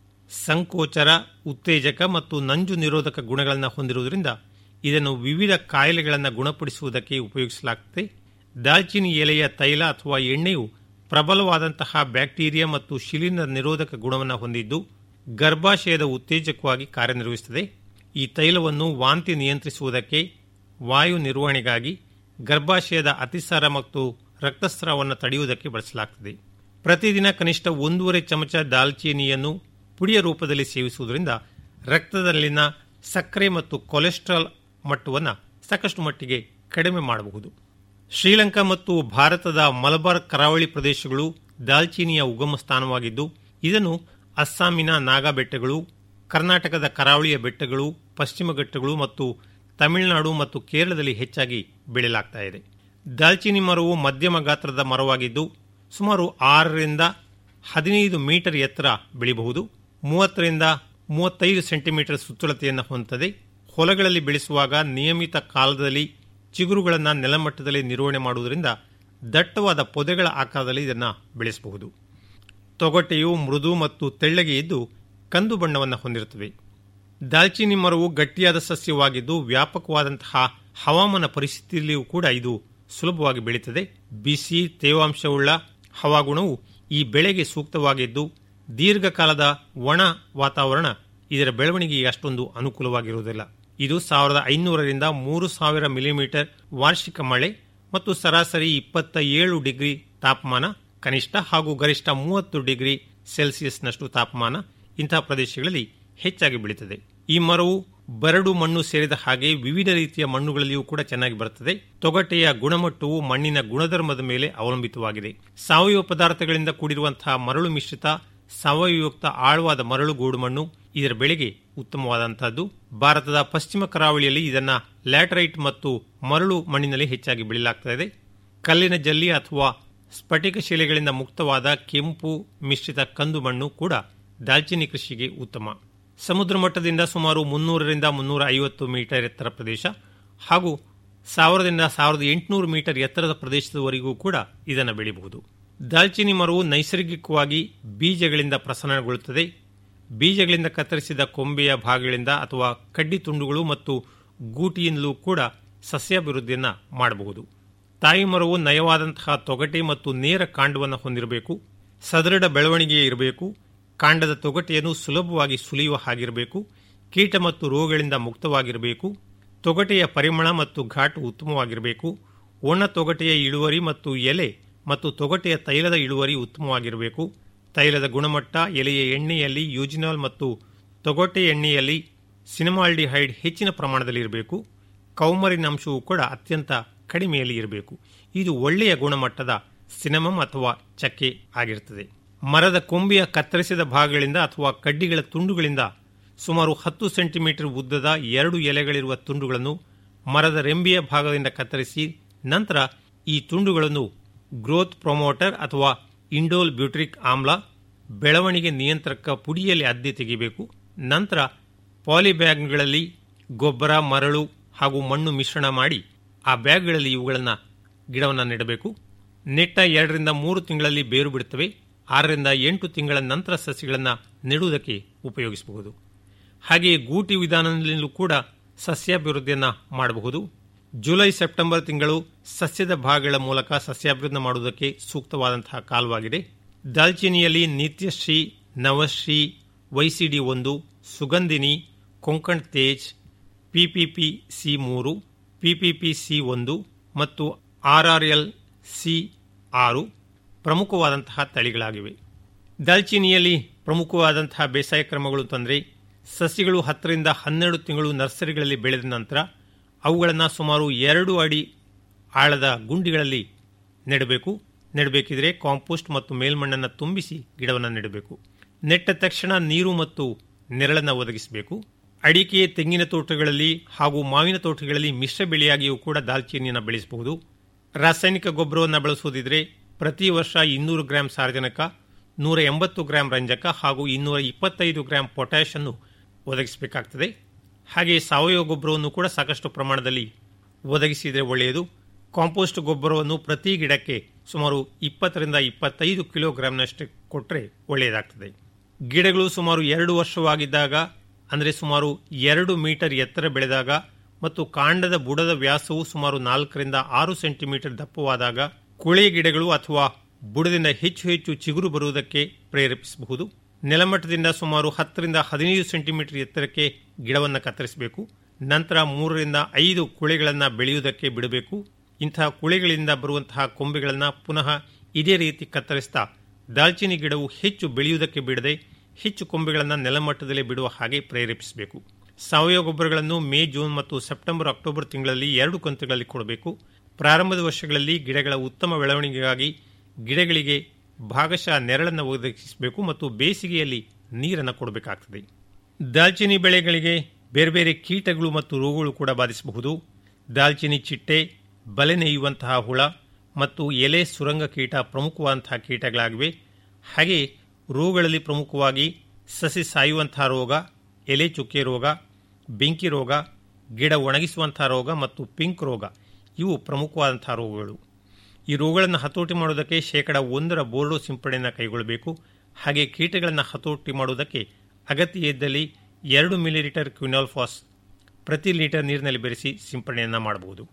ಸಂಕೋಚರ ಉತ್ತೇಜಕ ಮತ್ತು ನಂಜು ನಿರೋಧಕ ಗುಣಗಳನ್ನು ಹೊಂದಿರುವುದರಿಂದ ಇದನ್ನು ವಿವಿಧ ಕಾಯಿಲೆಗಳನ್ನು ಗುಣಪಡಿಸುವುದಕ್ಕೆ ಉಪಯೋಗಿಸಲಾಗುತ್ತದೆ ದಾಲ್ಚಿನ್ನಿ ಎಲೆಯ ತೈಲ ಅಥವಾ ಎಣ್ಣೆಯು ಪ್ರಬಲವಾದಂತಹ ಬ್ಯಾಕ್ಟೀರಿಯಾ ಮತ್ತು ಶಿಲೀಂಧ್ರ ನಿರೋಧಕ ಗುಣವನ್ನು ಹೊಂದಿದ್ದು ಗರ್ಭಾಶಯದ ಉತ್ತೇಜಕವಾಗಿ ಕಾರ್ಯನಿರ್ವಹಿಸುತ್ತದೆ ಈ ತೈಲವನ್ನು ವಾಂತಿ ನಿಯಂತ್ರಿಸುವುದಕ್ಕೆ ವಾಯು ನಿರ್ವಹಣೆಗಾಗಿ ಗರ್ಭಾಶಯದ ಅತಿಸಾರ ಮತ್ತು ರಕ್ತಸ್ರಾವವನ್ನು ತಡೆಯುವುದಕ್ಕೆ ಬಳಸಲಾಗುತ್ತದೆ ಪ್ರತಿದಿನ ಕನಿಷ್ಠ ಒಂದೂವರೆ ಚಮಚ ದಾಲ್ಚೀನಿಯನ್ನು ಪುಡಿಯ ರೂಪದಲ್ಲಿ ಸೇವಿಸುವುದರಿಂದ ರಕ್ತದಲ್ಲಿನ ಸಕ್ಕರೆ ಮತ್ತು ಕೊಲೆಸ್ಟ್ರಾಲ್ ಮಟ್ಟವನ್ನು ಸಾಕಷ್ಟು ಮಟ್ಟಿಗೆ ಕಡಿಮೆ ಮಾಡಬಹುದು ಶ್ರೀಲಂಕಾ ಮತ್ತು ಭಾರತದ ಮಲಬಾರ್ ಕರಾವಳಿ ಪ್ರದೇಶಗಳು ದಾಲ್ಚೀನಿಯ ಉಗಮ ಸ್ಥಾನವಾಗಿದ್ದು ಇದನ್ನು ಅಸ್ಸಾಮಿನ ನಾಗಾ ಬೆಟ್ಟಗಳು ಕರ್ನಾಟಕದ ಕರಾವಳಿಯ ಬೆಟ್ಟಗಳು ಪಶ್ಚಿಮ ಘಟ್ಟಗಳು ಮತ್ತು ತಮಿಳುನಾಡು ಮತ್ತು ಕೇರಳದಲ್ಲಿ ಹೆಚ್ಚಾಗಿ ಬೆಳೆಯಲಾಗ್ತಾ ಇದೆ ದಾಲ್ಚಿನ್ನಿ ಮರವು ಮಧ್ಯಮ ಗಾತ್ರದ ಮರವಾಗಿದ್ದು ಸುಮಾರು ಆರರಿಂದ ಹದಿನೈದು ಮೀಟರ್ ಎತ್ತರ ಬೆಳೆಯಬಹುದು ಮೂವತ್ತರಿಂದ ಮೂವತ್ತೈದು ಸೆಂಟಿಮೀಟರ್ ಸುತ್ತಳತೆಯನ್ನು ಹೊಂದುತ್ತದೆ ಹೊಲಗಳಲ್ಲಿ ಬೆಳೆಸುವಾಗ ನಿಯಮಿತ ಕಾಲದಲ್ಲಿ ಚಿಗುರುಗಳನ್ನು ನೆಲಮಟ್ಟದಲ್ಲಿ ನಿರ್ವಹಣೆ ಮಾಡುವುದರಿಂದ ದಟ್ಟವಾದ ಪೊದೆಗಳ ಆಕಾರದಲ್ಲಿ ಇದನ್ನು ಬೆಳೆಸಬಹುದು ತೊಗಟೆಯು ಮೃದು ಮತ್ತು ತೆಳ್ಳಗೆ ಇದ್ದು ಕಂದು ಬಣ್ಣವನ್ನು ಹೊಂದಿರುತ್ತವೆ ದಾಲ್ಚಿನ್ನಿ ಮರವು ಗಟ್ಟಿಯಾದ ಸಸ್ಯವಾಗಿದ್ದು ವ್ಯಾಪಕವಾದಂತಹ ಹವಾಮಾನ ಪರಿಸ್ಥಿತಿಯಲ್ಲಿಯೂ ಕೂಡ ಇದು ಸುಲಭವಾಗಿ ಬೆಳೀತದೆ ಬಿಸಿ ತೇವಾಂಶವುಳ್ಳ ಹವಾಗುಣವು ಈ ಬೆಳೆಗೆ ಸೂಕ್ತವಾಗಿದ್ದು ದೀರ್ಘಕಾಲದ ಒಣ ವಾತಾವರಣ ಇದರ ಬೆಳವಣಿಗೆಗೆ ಅಷ್ಟೊಂದು ಅನುಕೂಲವಾಗಿರುವುದಿಲ್ಲ ಇದು ಸಾವಿರದ ಐನೂರರಿಂದ ಮೂರು ಸಾವಿರ ಮಿಲಿಮೀಟರ್ ವಾರ್ಷಿಕ ಮಳೆ ಮತ್ತು ಸರಾಸರಿ ಇಪ್ಪತ್ತ ಏಳು ಡಿಗ್ರಿ ತಾಪಮಾನ ಕನಿಷ್ಠ ಹಾಗೂ ಗರಿಷ್ಠ ಮೂವತ್ತು ಡಿಗ್ರಿ ಸೆಲ್ಸಿಯಸ್ನಷ್ಟು ತಾಪಮಾನ ಇಂತಹ ಪ್ರದೇಶಗಳಲ್ಲಿ ಹೆಚ್ಚಾಗಿ ಬೆಳೀತದೆ ಈ ಮರವು ಬರಡು ಮಣ್ಣು ಸೇರಿದ ಹಾಗೆ ವಿವಿಧ ರೀತಿಯ ಮಣ್ಣುಗಳಲ್ಲಿಯೂ ಕೂಡ ಚೆನ್ನಾಗಿ ಬರುತ್ತದೆ ತೊಗಟೆಯ ಗುಣಮಟ್ಟವು ಮಣ್ಣಿನ ಗುಣಧರ್ಮದ ಮೇಲೆ ಅವಲಂಬಿತವಾಗಿದೆ ಸಾವಯವ ಪದಾರ್ಥಗಳಿಂದ ಕೂಡಿರುವಂತಹ ಮರಳು ಮಿಶ್ರಿತ ಸಾವಯವಯುಕ್ತ ಆಳವಾದ ಮರಳು ಗೋಡು ಮಣ್ಣು ಇದರ ಬೆಳೆಗೆ ಉತ್ತಮವಾದಂತಹದ್ದು ಭಾರತದ ಪಶ್ಚಿಮ ಕರಾವಳಿಯಲ್ಲಿ ಇದನ್ನ ಲ್ಯಾಟರೈಟ್ ಮತ್ತು ಮರಳು ಮಣ್ಣಿನಲ್ಲಿ ಹೆಚ್ಚಾಗಿ ಬೆಳೆಯಲಾಗ್ತದೆ ಕಲ್ಲಿನ ಜಲ್ಲಿ ಅಥವಾ ಸ್ಫಟಿಕ ಶಿಲೆಗಳಿಂದ ಮುಕ್ತವಾದ ಕೆಂಪು ಮಿಶ್ರಿತ ಕಂದು ಮಣ್ಣು ಕೂಡ ದಾಲ್ಚಿನ್ನಿ ಕೃಷಿಗೆ ಉತ್ತಮ ಸಮುದ್ರ ಮಟ್ಟದಿಂದ ಸುಮಾರು ಮುನ್ನೂರರಿಂದ ಮುನ್ನೂರ ಐವತ್ತು ಮೀಟರ್ ಎತ್ತರ ಪ್ರದೇಶ ಹಾಗೂ ಸಾವಿರದಿಂದ ಸಾವಿರದ ಎಂಟುನೂರು ಮೀಟರ್ ಎತ್ತರದ ಪ್ರದೇಶದವರೆಗೂ ಕೂಡ ಇದನ್ನು ಬೆಳೆಯಬಹುದು ದಾಲ್ಚಿನ್ನಿ ಮರವು ನೈಸರ್ಗಿಕವಾಗಿ ಬೀಜಗಳಿಂದ ಪ್ರಸರಣಗೊಳ್ಳುತ್ತದೆ ಬೀಜಗಳಿಂದ ಕತ್ತರಿಸಿದ ಕೊಂಬೆಯ ಭಾಗಗಳಿಂದ ಅಥವಾ ಕಡ್ಡಿ ತುಂಡುಗಳು ಮತ್ತು ಗೂಟಿಯಿಂದಲೂ ಕೂಡ ಸಸ್ಯಾಭಿವೃದ್ಧಿಯನ್ನು ಮಾಡಬಹುದು ತಾಯಿ ಮರವು ನಯವಾದಂತಹ ತೊಗಟೆ ಮತ್ತು ನೇರ ಕಾಂಡವನ್ನು ಹೊಂದಿರಬೇಕು ಸದೃಢ ಬೆಳವಣಿಗೆ ಇರಬೇಕು ಕಾಂಡದ ತೊಗಟೆಯನ್ನು ಸುಲಭವಾಗಿ ಸುಲಿಯುವ ಹಾಗಿರಬೇಕು ಕೀಟ ಮತ್ತು ರೋಗಗಳಿಂದ ಮುಕ್ತವಾಗಿರಬೇಕು ತೊಗಟೆಯ ಪರಿಮಳ ಮತ್ತು ಘಾಟು ಉತ್ತಮವಾಗಿರಬೇಕು ಒಣ ತೊಗಟೆಯ ಇಳುವರಿ ಮತ್ತು ಎಲೆ ಮತ್ತು ತೊಗಟೆಯ ತೈಲದ ಇಳುವರಿ ಉತ್ತಮವಾಗಿರಬೇಕು ತೈಲದ ಗುಣಮಟ್ಟ ಎಲೆಯ ಎಣ್ಣೆಯಲ್ಲಿ ಯೂಜಿನಾಲ್ ಮತ್ತು ತೊಗಟೆ ಎಣ್ಣೆಯಲ್ಲಿ ಸಿನಿಮಾಲ್ಡಿಹೈಡ್ ಹೆಚ್ಚಿನ ಪ್ರಮಾಣದಲ್ಲಿ ಇರಬೇಕು ಕೌಮರಿನ ಅಂಶವು ಕೂಡ ಅತ್ಯಂತ ಕಡಿಮೆಯಲ್ಲಿ ಇರಬೇಕು ಇದು ಒಳ್ಳೆಯ ಗುಣಮಟ್ಟದ ಸಿನಮಮ್ ಅಥವಾ ಚಕ್ಕೆ ಆಗಿರುತ್ತದೆ ಮರದ ಕೊಂಬೆಯ ಕತ್ತರಿಸಿದ ಭಾಗಗಳಿಂದ ಅಥವಾ ಕಡ್ಡಿಗಳ ತುಂಡುಗಳಿಂದ ಸುಮಾರು ಹತ್ತು ಸೆಂಟಿಮೀಟರ್ ಉದ್ದದ ಎರಡು ಎಲೆಗಳಿರುವ ತುಂಡುಗಳನ್ನು ಮರದ ರೆಂಬೆಯ ಭಾಗದಿಂದ ಕತ್ತರಿಸಿ ನಂತರ ಈ ತುಂಡುಗಳನ್ನು ಗ್ರೋತ್ ಪ್ರೊಮೋಟರ್ ಅಥವಾ ಇಂಡೋಲ್ ಬ್ಯೂಟ್ರಿಕ್ ಆಮ್ಲ ಬೆಳವಣಿಗೆ ನಿಯಂತ್ರಕ ಪುಡಿಯಲ್ಲಿ ಅದ್ದಿ ತೆಗೆಯಬೇಕು ನಂತರ ಪಾಲಿಬ್ಯಾಗ್ಗಳಲ್ಲಿ ಗೊಬ್ಬರ ಮರಳು ಹಾಗೂ ಮಣ್ಣು ಮಿಶ್ರಣ ಮಾಡಿ ಆ ಬ್ಯಾಗ್ಗಳಲ್ಲಿ ಇವುಗಳನ್ನು ಗಿಡವನ್ನು ನೆಡಬೇಕು ನೆಟ್ಟ ಎರಡರಿಂದ ಮೂರು ತಿಂಗಳಲ್ಲಿ ಬೇರು ಬಿಡುತ್ತವೆ ಆರರಿಂದ ಎಂಟು ತಿಂಗಳ ನಂತರ ಸಸಿಗಳನ್ನು ನೆಡುವುದಕ್ಕೆ ಉಪಯೋಗಿಸಬಹುದು ಹಾಗೆಯೇ ಗೂಟಿ ವಿಧಾನದಲ್ಲೂ ಕೂಡ ಸಸ್ಯಾಭಿವೃದ್ಧಿಯನ್ನು ಮಾಡಬಹುದು ಜುಲೈ ಸೆಪ್ಟೆಂಬರ್ ತಿಂಗಳು ಸಸ್ಯದ ಭಾಗಗಳ ಮೂಲಕ ಸಸ್ಯಾಭಿವೃದ್ಧಿ ಮಾಡುವುದಕ್ಕೆ ಸೂಕ್ತವಾದಂತಹ ಕಾಲವಾಗಿದೆ ದಾಲ್ಚಿನಿಯಲ್ಲಿ ನಿತ್ಯಶ್ರೀ ನವಶ್ರೀ ವೈಸಿಡಿ ಒಂದು ಸುಗಂಧಿನಿ ಕೊಂಕಣ್ ತೇಜ್ ಪಿಪಿಪಿ ಸಿ ಮೂರು ಪಿಪಿಪಿ ಸಿ ಒಂದು ಮತ್ತು ಆರ್ಆರ್ಎಲ್ ಸಿ ಆರು ಪ್ರಮುಖವಾದಂತಹ ತಳಿಗಳಾಗಿವೆ ದಾಲ್ಚಿನಿಯಲ್ಲಿ ಪ್ರಮುಖವಾದಂತಹ ಬೇಸಾಯ ಕ್ರಮಗಳು ತಂದರೆ ಸಸಿಗಳು ಹತ್ತರಿಂದ ಹನ್ನೆರಡು ತಿಂಗಳು ನರ್ಸರಿಗಳಲ್ಲಿ ಬೆಳೆದ ನಂತರ ಅವುಗಳನ್ನು ಸುಮಾರು ಎರಡು ಅಡಿ ಆಳದ ಗುಂಡಿಗಳಲ್ಲಿ ನೆಡಬೇಕು ನೆಡಬೇಕಿದ್ರೆ ಕಾಂಪೋಸ್ಟ್ ಮತ್ತು ಮೇಲ್ಮಣ್ಣನ್ನು ತುಂಬಿಸಿ ಗಿಡವನ್ನು ನೆಡಬೇಕು ನೆಟ್ಟ ತಕ್ಷಣ ನೀರು ಮತ್ತು ನೆರಳನ್ನು ಒದಗಿಸಬೇಕು ಅಡಿಕೆ ತೆಂಗಿನ ತೋಟಗಳಲ್ಲಿ ಹಾಗೂ ಮಾವಿನ ತೋಟಗಳಲ್ಲಿ ಮಿಶ್ರ ಬೆಳೆಯಾಗಿಯೂ ಕೂಡ ದಾಲ್ಚಿನಿಯನ್ನು ಬೆಳೆಸಬಹುದು ರಾಸಾಯನಿಕ ಗೊಬ್ಬರವನ್ನು ಬಳಸುವುದಿದ್ರೆ ಪ್ರತಿ ವರ್ಷ ಇನ್ನೂರು ಗ್ರಾಂ ಸಾರಜನಕ ನೂರ ಎಂಬತ್ತು ಗ್ರಾಂ ರಂಜಕ ಹಾಗೂ ಇನ್ನೂರ ಇಪ್ಪತ್ತೈದು ಗ್ರಾಂ ಪೊಟ್ಯಾಷ್ ಅನ್ನು ಒದಗಿಸಬೇಕಾಗ್ತದೆ ಹಾಗೆ ಸಾವಯವ ಗೊಬ್ಬರವನ್ನು ಕೂಡ ಸಾಕಷ್ಟು ಪ್ರಮಾಣದಲ್ಲಿ ಒದಗಿಸಿದರೆ ಒಳ್ಳೆಯದು ಕಾಂಪೋಸ್ಟ್ ಗೊಬ್ಬರವನ್ನು ಪ್ರತಿ ಗಿಡಕ್ಕೆ ಸುಮಾರು ಇಪ್ಪತ್ತರಿಂದ ಇಪ್ಪತ್ತೈದು ಕಿಲೋಗ್ರಾಂನಷ್ಟು ಕೊಟ್ಟರೆ ಒಳ್ಳೆಯದಾಗ್ತದೆ ಗಿಡಗಳು ಸುಮಾರು ಎರಡು ವರ್ಷವಾಗಿದ್ದಾಗ ಅಂದರೆ ಸುಮಾರು ಎರಡು ಮೀಟರ್ ಎತ್ತರ ಬೆಳೆದಾಗ ಮತ್ತು ಕಾಂಡದ ಬುಡದ ವ್ಯಾಸವು ಸುಮಾರು ನಾಲ್ಕರಿಂದ ಆರು ಸೆಂಟಿಮೀಟರ್ ದಪ್ಪವಾದಾಗ ಕುಳೆ ಗಿಡಗಳು ಅಥವಾ ಬುಡದಿಂದ ಹೆಚ್ಚು ಹೆಚ್ಚು ಚಿಗುರು ಬರುವುದಕ್ಕೆ ಪ್ರೇರೇಪಿಸಬಹುದು ನೆಲಮಟ್ಟದಿಂದ ಸುಮಾರು ಹತ್ತರಿಂದ ಹದಿನೈದು ಸೆಂಟಿಮೀಟರ್ ಎತ್ತರಕ್ಕೆ ಗಿಡವನ್ನು ಕತ್ತರಿಸಬೇಕು ನಂತರ ಮೂರರಿಂದ ಐದು ಕುಳೆಗಳನ್ನು ಬೆಳೆಯುವುದಕ್ಕೆ ಬಿಡಬೇಕು ಇಂತಹ ಕುಳೆಗಳಿಂದ ಬರುವಂತಹ ಕೊಂಬೆಗಳನ್ನು ಪುನಃ ಇದೇ ರೀತಿ ಕತ್ತರಿಸ್ತಾ ದಾಲ್ಚಿನಿ ಗಿಡವು ಹೆಚ್ಚು ಬೆಳೆಯುವುದಕ್ಕೆ ಬಿಡದೆ ಹೆಚ್ಚು ಕೊಂಬೆಗಳನ್ನು ನೆಲಮಟ್ಟದಲ್ಲಿ ಬಿಡುವ ಹಾಗೆ ಪ್ರೇರೇಪಿಸಬೇಕು ಸಾವಯವ ಗೊಬ್ಬರಗಳನ್ನು ಮೇ ಜೂನ್ ಮತ್ತು ಸೆಪ್ಟೆಂಬರ್ ಅಕ್ಟೋಬರ್ ತಿಂಗಳಲ್ಲಿ ಎರಡು ಕಂತುಗಳಲ್ಲಿ ಕೊಡಬೇಕು ಪ್ರಾರಂಭದ ವರ್ಷಗಳಲ್ಲಿ ಗಿಡಗಳ ಉತ್ತಮ ಬೆಳವಣಿಗೆಗಾಗಿ ಗಿಡಗಳಿಗೆ ಭಾಗಶಃ ನೆರಳನ್ನು ಒದಗಿಸಬೇಕು ಮತ್ತು ಬೇಸಿಗೆಯಲ್ಲಿ ನೀರನ್ನು ಕೊಡಬೇಕಾಗ್ತದೆ ದಾಲ್ಚಿನಿ ಬೆಳೆಗಳಿಗೆ ಬೇರೆ ಬೇರೆ ಕೀಟಗಳು ಮತ್ತು ರೋಗಗಳು ಕೂಡ ಬಾಧಿಸಬಹುದು ದಾಲ್ಚಿನಿ ಚಿಟ್ಟೆ ಬಲೆ ನೇಯುವಂತಹ ಹುಳ ಮತ್ತು ಎಲೆ ಸುರಂಗ ಕೀಟ ಪ್ರಮುಖವಾದಂತಹ ಕೀಟಗಳಾಗಿವೆ ಹಾಗೆ ರೋಗಗಳಲ್ಲಿ ಪ್ರಮುಖವಾಗಿ ಸಸಿ ಸಾಯುವಂತಹ ರೋಗ ಎಲೆ ಚುಕ್ಕೆ ರೋಗ ಬೆಂಕಿ ರೋಗ ಗಿಡ ಒಣಗಿಸುವಂತಹ ರೋಗ ಮತ್ತು ಪಿಂಕ್ ರೋಗ ಇವು ಪ್ರಮುಖವಾದಂತಹ ರೋಗಗಳು ಈ ರೋಗಗಳನ್ನು ಹತೋಟಿ ಮಾಡುವುದಕ್ಕೆ ಶೇಕಡ ಒಂದರ ಬೋರ್ಡೋ ಸಿಂಪಡಣೆಯನ್ನು ಕೈಗೊಳ್ಳಬೇಕು ಹಾಗೆ ಕೀಟಗಳನ್ನು ಹತೋಟಿ ಮಾಡುವುದಕ್ಕೆ ಅಗತ್ಯ ಇದ್ದಲ್ಲಿ ಎರಡು ಮಿಲಿಲೀಟರ್ ಕ್ವಿನಾಲ್ಫಾಸ್ ಪ್ರತಿ ಲೀಟರ್ ನೀರಿನಲ್ಲಿ ಬೆರೆಸಿ ಸಿಂಪಡಣೆಯನ್ನು ಮಾಡಬಹುದು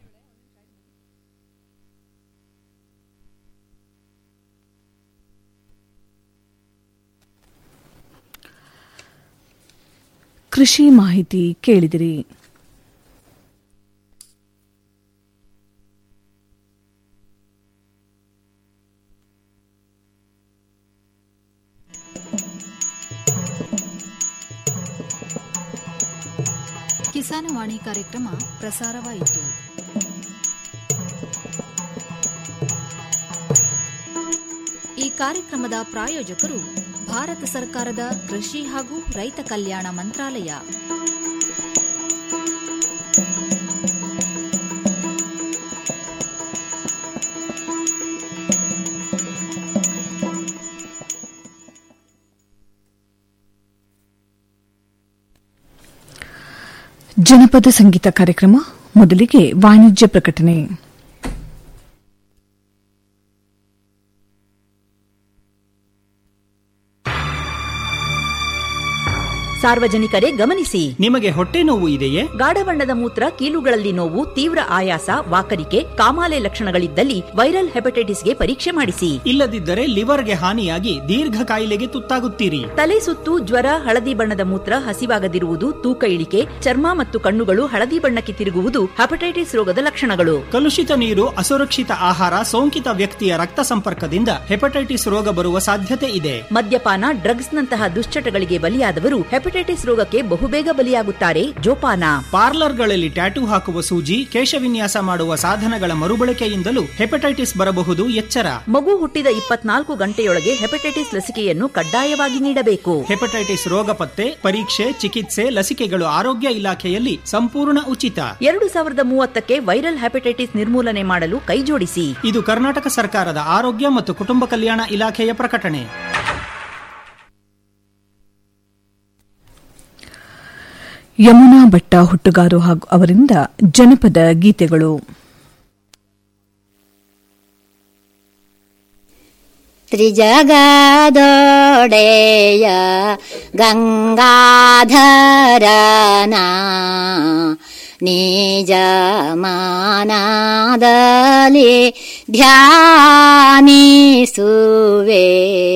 ಕೃಷಿ ಮಾಹಿತಿ ಕೇಳಿದಿರಿ ಕಿಸಾನವಾಣಿ ಕಾರ್ಯಕ್ರಮ ಪ್ರಸಾರವಾಯಿತು ಈ ಕಾರ್ಯಕ್ರಮದ ಪ್ರಾಯೋಜಕರು ಭಾರತ ಸರ್ಕಾರದ ಕೃಷಿ ಹಾಗೂ ರೈತ ಕಲ್ಯಾಣ ಮಂತ್ರಾಲಯ ಜನಪದ ಸಂಗೀತ ಕಾರ್ಯಕ್ರಮ ಮೊದಲಿಗೆ ವಾಣಿಜ್ಯ ಪ್ರಕಟಣೆ ಸಾರ್ವಜನಿಕರೇ ಗಮನಿಸಿ ನಿಮಗೆ ಹೊಟ್ಟೆ ನೋವು ಇದೆಯೇ ಗಾಢ ಬಣ್ಣದ ಮೂತ್ರ ಕೀಲುಗಳಲ್ಲಿ ನೋವು ತೀವ್ರ ಆಯಾಸ ವಾಕರಿಕೆ ಕಾಮಾಲೆ ಲಕ್ಷಣಗಳಿದ್ದಲ್ಲಿ ವೈರಲ್ ಹೆಪಟೈಟಿಸ್ಗೆ ಪರೀಕ್ಷೆ ಮಾಡಿಸಿ ಇಲ್ಲದಿದ್ದರೆ ಲಿವರ್ಗೆ ಹಾನಿಯಾಗಿ ದೀರ್ಘ ಕಾಯಿಲೆಗೆ ತುತ್ತಾಗುತ್ತೀರಿ ತಲೆ ಸುತ್ತು ಜ್ವರ ಹಳದಿ ಬಣ್ಣದ ಮೂತ್ರ ಹಸಿವಾಗದಿರುವುದು ತೂಕ ಇಳಿಕೆ ಚರ್ಮ ಮತ್ತು ಕಣ್ಣುಗಳು ಹಳದಿ ಬಣ್ಣಕ್ಕೆ ತಿರುಗುವುದು ಹೆಪಟೈಟಿಸ್ ರೋಗದ ಲಕ್ಷಣಗಳು ಕಲುಷಿತ ನೀರು ಅಸುರಕ್ಷಿತ ಆಹಾರ ಸೋಂಕಿತ ವ್ಯಕ್ತಿಯ ರಕ್ತ ಸಂಪರ್ಕದಿಂದ ಹೆಪಟೈಟಿಸ್ ರೋಗ ಬರುವ ಸಾಧ್ಯತೆ ಇದೆ ಮದ್ಯಪಾನ ಡ್ರಗ್ಸ್ ನಂತಹ ದುಶ್ಚಟಗಳಿಗೆ ಬಲಿಯಾದವರು ಹೆಪಟೈಟಿಸ್ ಹೆಪಟೈಟಿಸ್ ರೋಗಕ್ಕೆ ಬಹುಬೇಗ ಬಲಿಯಾಗುತ್ತಾರೆ ಜೋಪಾನ ಪಾರ್ಲರ್ಗಳಲ್ಲಿ ಟ್ಯಾಟೂ ಹಾಕುವ ಸೂಜಿ ಕೇಶವಿನ್ಯಾಸ ಮಾಡುವ ಸಾಧನಗಳ ಮರುಬಳಕೆಯಿಂದಲೂ ಹೆಪಟೈಟಿಸ್ ಬರಬಹುದು ಎಚ್ಚರ ಮಗು ಹುಟ್ಟಿದ ಇಪ್ಪತ್ನಾಲ್ಕು ಗಂಟೆಯೊಳಗೆ ಹೆಪಟೈಟಿಸ್ ಲಸಿಕೆಯನ್ನು ಕಡ್ಡಾಯವಾಗಿ ನೀಡಬೇಕು ಹೆಪಟೈಟಿಸ್ ರೋಗ ಪತ್ತೆ ಪರೀಕ್ಷೆ ಚಿಕಿತ್ಸೆ ಲಸಿಕೆಗಳು ಆರೋಗ್ಯ ಇಲಾಖೆಯಲ್ಲಿ ಸಂಪೂರ್ಣ ಉಚಿತ ಎರಡು ಸಾವಿರದ ಮೂವತ್ತಕ್ಕೆ ವೈರಲ್ ಹೆಪಟೈಟಿಸ್ ನಿರ್ಮೂಲನೆ ಮಾಡಲು ಕೈಜೋಡಿಸಿ ಇದು ಕರ್ನಾಟಕ ಸರ್ಕಾರದ ಆರೋಗ್ಯ ಮತ್ತು ಕುಟುಂಬ ಕಲ್ಯಾಣ ಇಲಾಖೆಯ ಪ್ರಕಟಣೆ ಯಮುನಾ ಭಟ್ಟ ಹುಟ್ಟುಗಾರು ಹಾಗೂ ಅವರಿಂದ ಜನಪದ ಗೀತೆಗಳು ತ್ರಿಜಗದೊಡೆಯ ಗಂಗಾಧರನ ನಿಜ ಮಾನದಲ್ಲಿ ಧ್ಯಾನಿಸುವೆ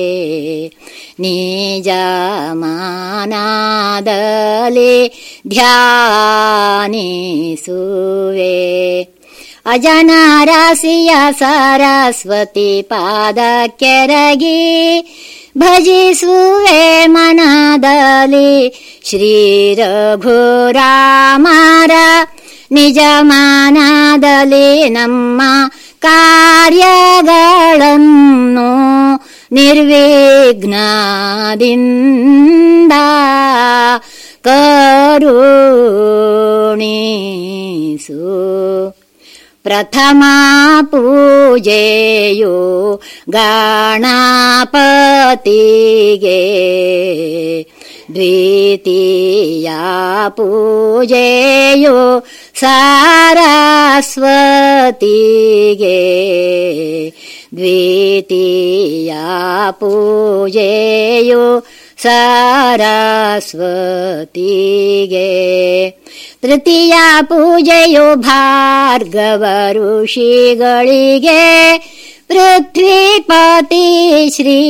ನಿಜ ಮಾನದಲ್ಲಿ ಧ್ಯಾನಿಸುವೆ ಅಜನರಾಸಿಯ ಸರಸ್ವತಿ ಪಾದ ಕೆರಗಿ ಭಜಿಸುವೆ ಮನದಲ್ಲಿ ಶ್ರೀ ರಘುರಾಮರ ನಿಜ ಮಾನದಲ್ಲಿ ನಮ್ಮ ಕಾರ್ಯಗಳನ್ನು ನಿರ್ವಿಘ್ನದಿಂದ ಕರುಣಿಸು ಪ್ರಥಮ ಪೂಜೆಯು ಗಣಪತಿಗೆ ದ್ವಿತೀಯ ಪೂಜೆಯು ಸರಸ್ವತಿಗೆ ದ್ವಿತೀಯ ಪೂಜೆಯು ಸರಸ್ವತಿಗೆ ತೃತೀಯ ಪೂಜೆಯು ಭಾರ್ಗವ ಋಷಿಗಳಿಗೆ ಪೃಥ್ವಿಪತಿ ಶ್ರೀ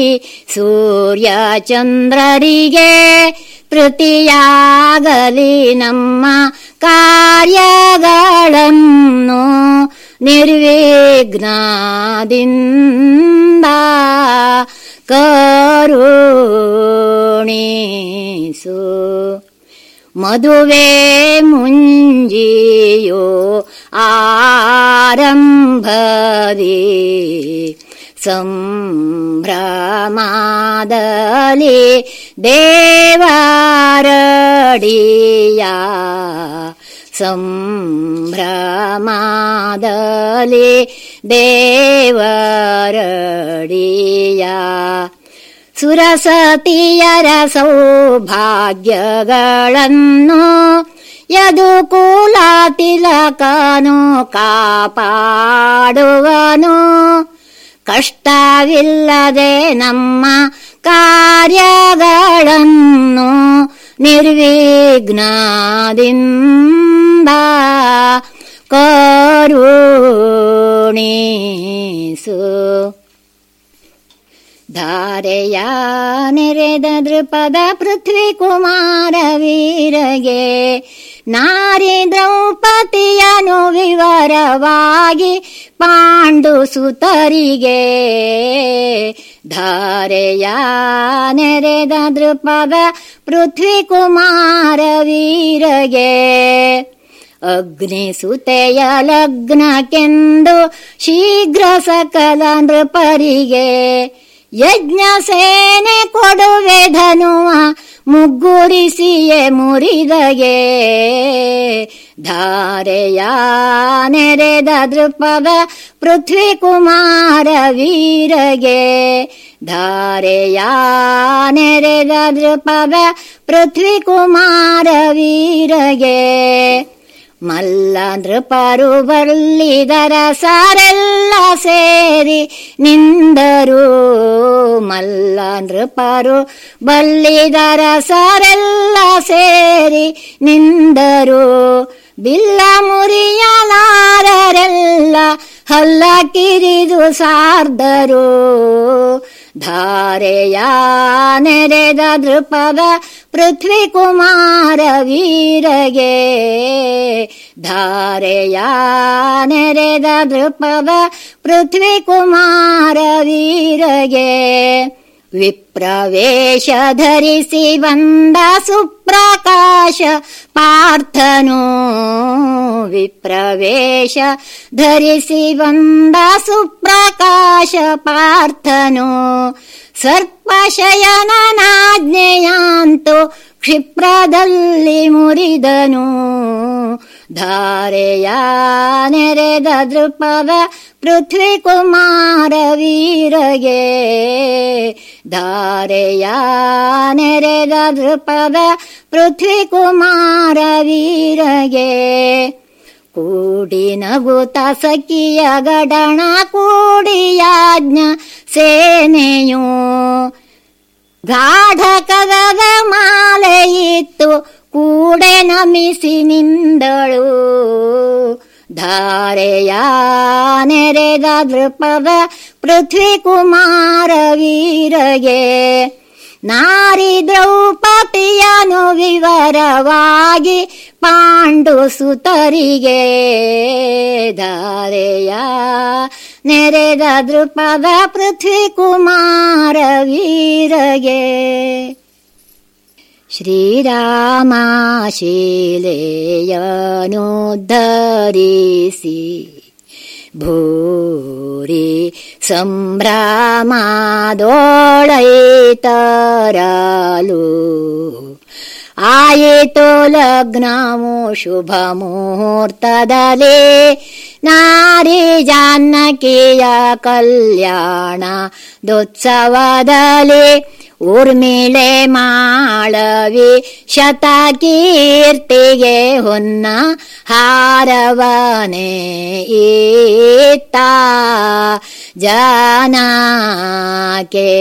ಸೂರ್ಯಚಂದ್ರರಿಗೆ ಪ್ರತಿಯಾಗಲಿ ನಮ್ಮ ಕಾರ್ಯಗಳನ್ನು ನಿರ್ವಿಘ್ನದಿಂದ ಕರುಣಿಸು ಮದುವೆ ಮುಂಜಿಯೋ ಆರಂಭದಿ ಸಂಭ್ರಮಾದಲಿ ದೇವರಡಿಯ ಸಂಭ್ರಮಾದಲಿ ದೇವರಡಿಯ ಸುರಸತಿಯರ ಸೌಭಾಗ್ಯಗಳನ್ನು ಯದುಕುಲ ತಿಲಕನು ಕಾಪಾಡುವನು ಕಷ್ಟವಿಲ್ಲದೆ ನಮ್ಮ ಕಾರ್ಯಗಳನ್ನು ನಿರ್ವಿಘ್ನದಿಂದ ಕರುಣಿಸು ಧಾರೆಯ ನೆರೆದ ದೃಪದ ಪೃಥ್ವಿ ಕುಮಾರ ವೀರಗೆ ನಾರಿ ದ್ರೌಪದಿಯನು ವಿವರವಾಗಿ ಪಾಂಡು ಸುತರಿಗೆ ಧಾರೆಯ ನೆರೆದ ದೃಪದ ಪೃಥ್ವಿ ಕುಮಾರ ವೀರಗೆ ಅಗ್ನಿಸುತೆಯ ಲಗ್ನಕ್ಕೆಂದು ಶೀಘ್ರ ಸಕಲ ನೃಪರಿಗೆ ಯಜ್ಞ ಸೇನೆ ಕೊಡುವೆ ಧನುವ ಮುಗ್ಗುರಿಸಿಯೇ ಮುರಿದಗೆ ಧಾರೆಯ ನೆರೆದ ದೃಪದ ಪೃಥ್ವಿ ಕುಮಾರ ವೀರಗೆ ಧಾರೆಯ ನೆರೆದ ದೃಪದ ಪೃಥ್ವಿ ಕುಮಾರ ವೀರಗೆ ಮಲ್ಲ ನೃಪರು ಬಲ್ಲಿದರ ಸಾರೆಲ್ಲ ಸೇರಿ ನಿಂದರು ಮಲ್ಲ ನೃಪರು ಬಲ್ಲಿದರ ಸಾರೆಲ್ಲ ಸೇರಿ ನಿಂದರು ಬಿಲ್ಲ ಮುರಿಯಲಾರರೆಲ್ಲ ಹಲ್ಲ ಕಿರಿದು ಸಾರ್ದರು ಧಾರೆಯ ನೆರೆದ ದೃಪದ ಪೃಥ್ವಿ ಕುಮಾರ ವೀರಗೆ ಧಾರೆಯ ನೆರೆದ ದೃಪದ ಪೃಥ್ವಿ ಕುಮಾರ ವೀರಗೆ ವಿಪ್ರವೇಶ ಧರಿಸಿ ಬಂದ ಸುಪ್ರಕಾಶ ಪಾರ್ಥನು ವಿಪ್ರವೇಶ ಧರಿಸಿ ಬಂದ ಸುಪ್ರಕಾಶ ಪಾರ್ಥನು ಸರ್ಪಶಯನಾಜ್ಞೆಯಾಂತು ಕ್ಷಿಪ್ರದಲ್ಲಿ ಮುರಿದನು ಧಾರೆಯ ನೆರೆದ ದೃಪದ ಪೃಥ್ವಿ ಕುಮಾರ ವೀರಗೆ ಧಾರೆಯ ನೆರೆದ ದೃಪದ ಪೃಥ್ವಿ ಕುಮಾರ ವೀರಗೆ ಕೂಡಿ ನಗುತ ಸಖಿಯ ಗಡಣ ಕೂಡಿಯಾಜ್ಞ ಸೇನೆಯು ಗಾಢ ಕದದ ಮಾಲೆ ಇತ್ತು ಕೂಡೆ ನಮಿಸಿ ನಿಂದಳು ಧಾರೆಯ ನೆರೆದ ದೃಪದ ಪೃಥ್ವಿ ಕುಮಾರ ವೀರಗೆ ನಾರಿ ದ್ರೌಪದಿಯನು ವಿವರವಾಗಿ ಪಾಂಡು ಸುತರಿಗೆ ಧಾರೆಯ ನೆರೆದ ದೃಪದ ಪೃಥ್ವಿ ಕುಮಾರ ವೀರಗೆ ಶ್ರೀರಾಮ ಶೀಲೆಯನು ಧರಿಸಿ ಭೂರಿ ಸಂಭ್ರಮದೋಳೈತರಲು ಆಯಿತು ಲಗ್ನವು ಶುಭ ಮುಹೂರ್ತದಲ್ಲಿ ನಾರಿ ಜಾನಕಿಯ ಕಲ್ಯಾಣ ದೋತ್ಸವದಲ್ಲಿ ಊರ್ಮಿಳೆ ಮಾಳವಿ ಶತಕೀರ್ತಿಗೆ ಹೊನ್ನ ಹಾರವನೇ ಈತ ಜಾನಕೆ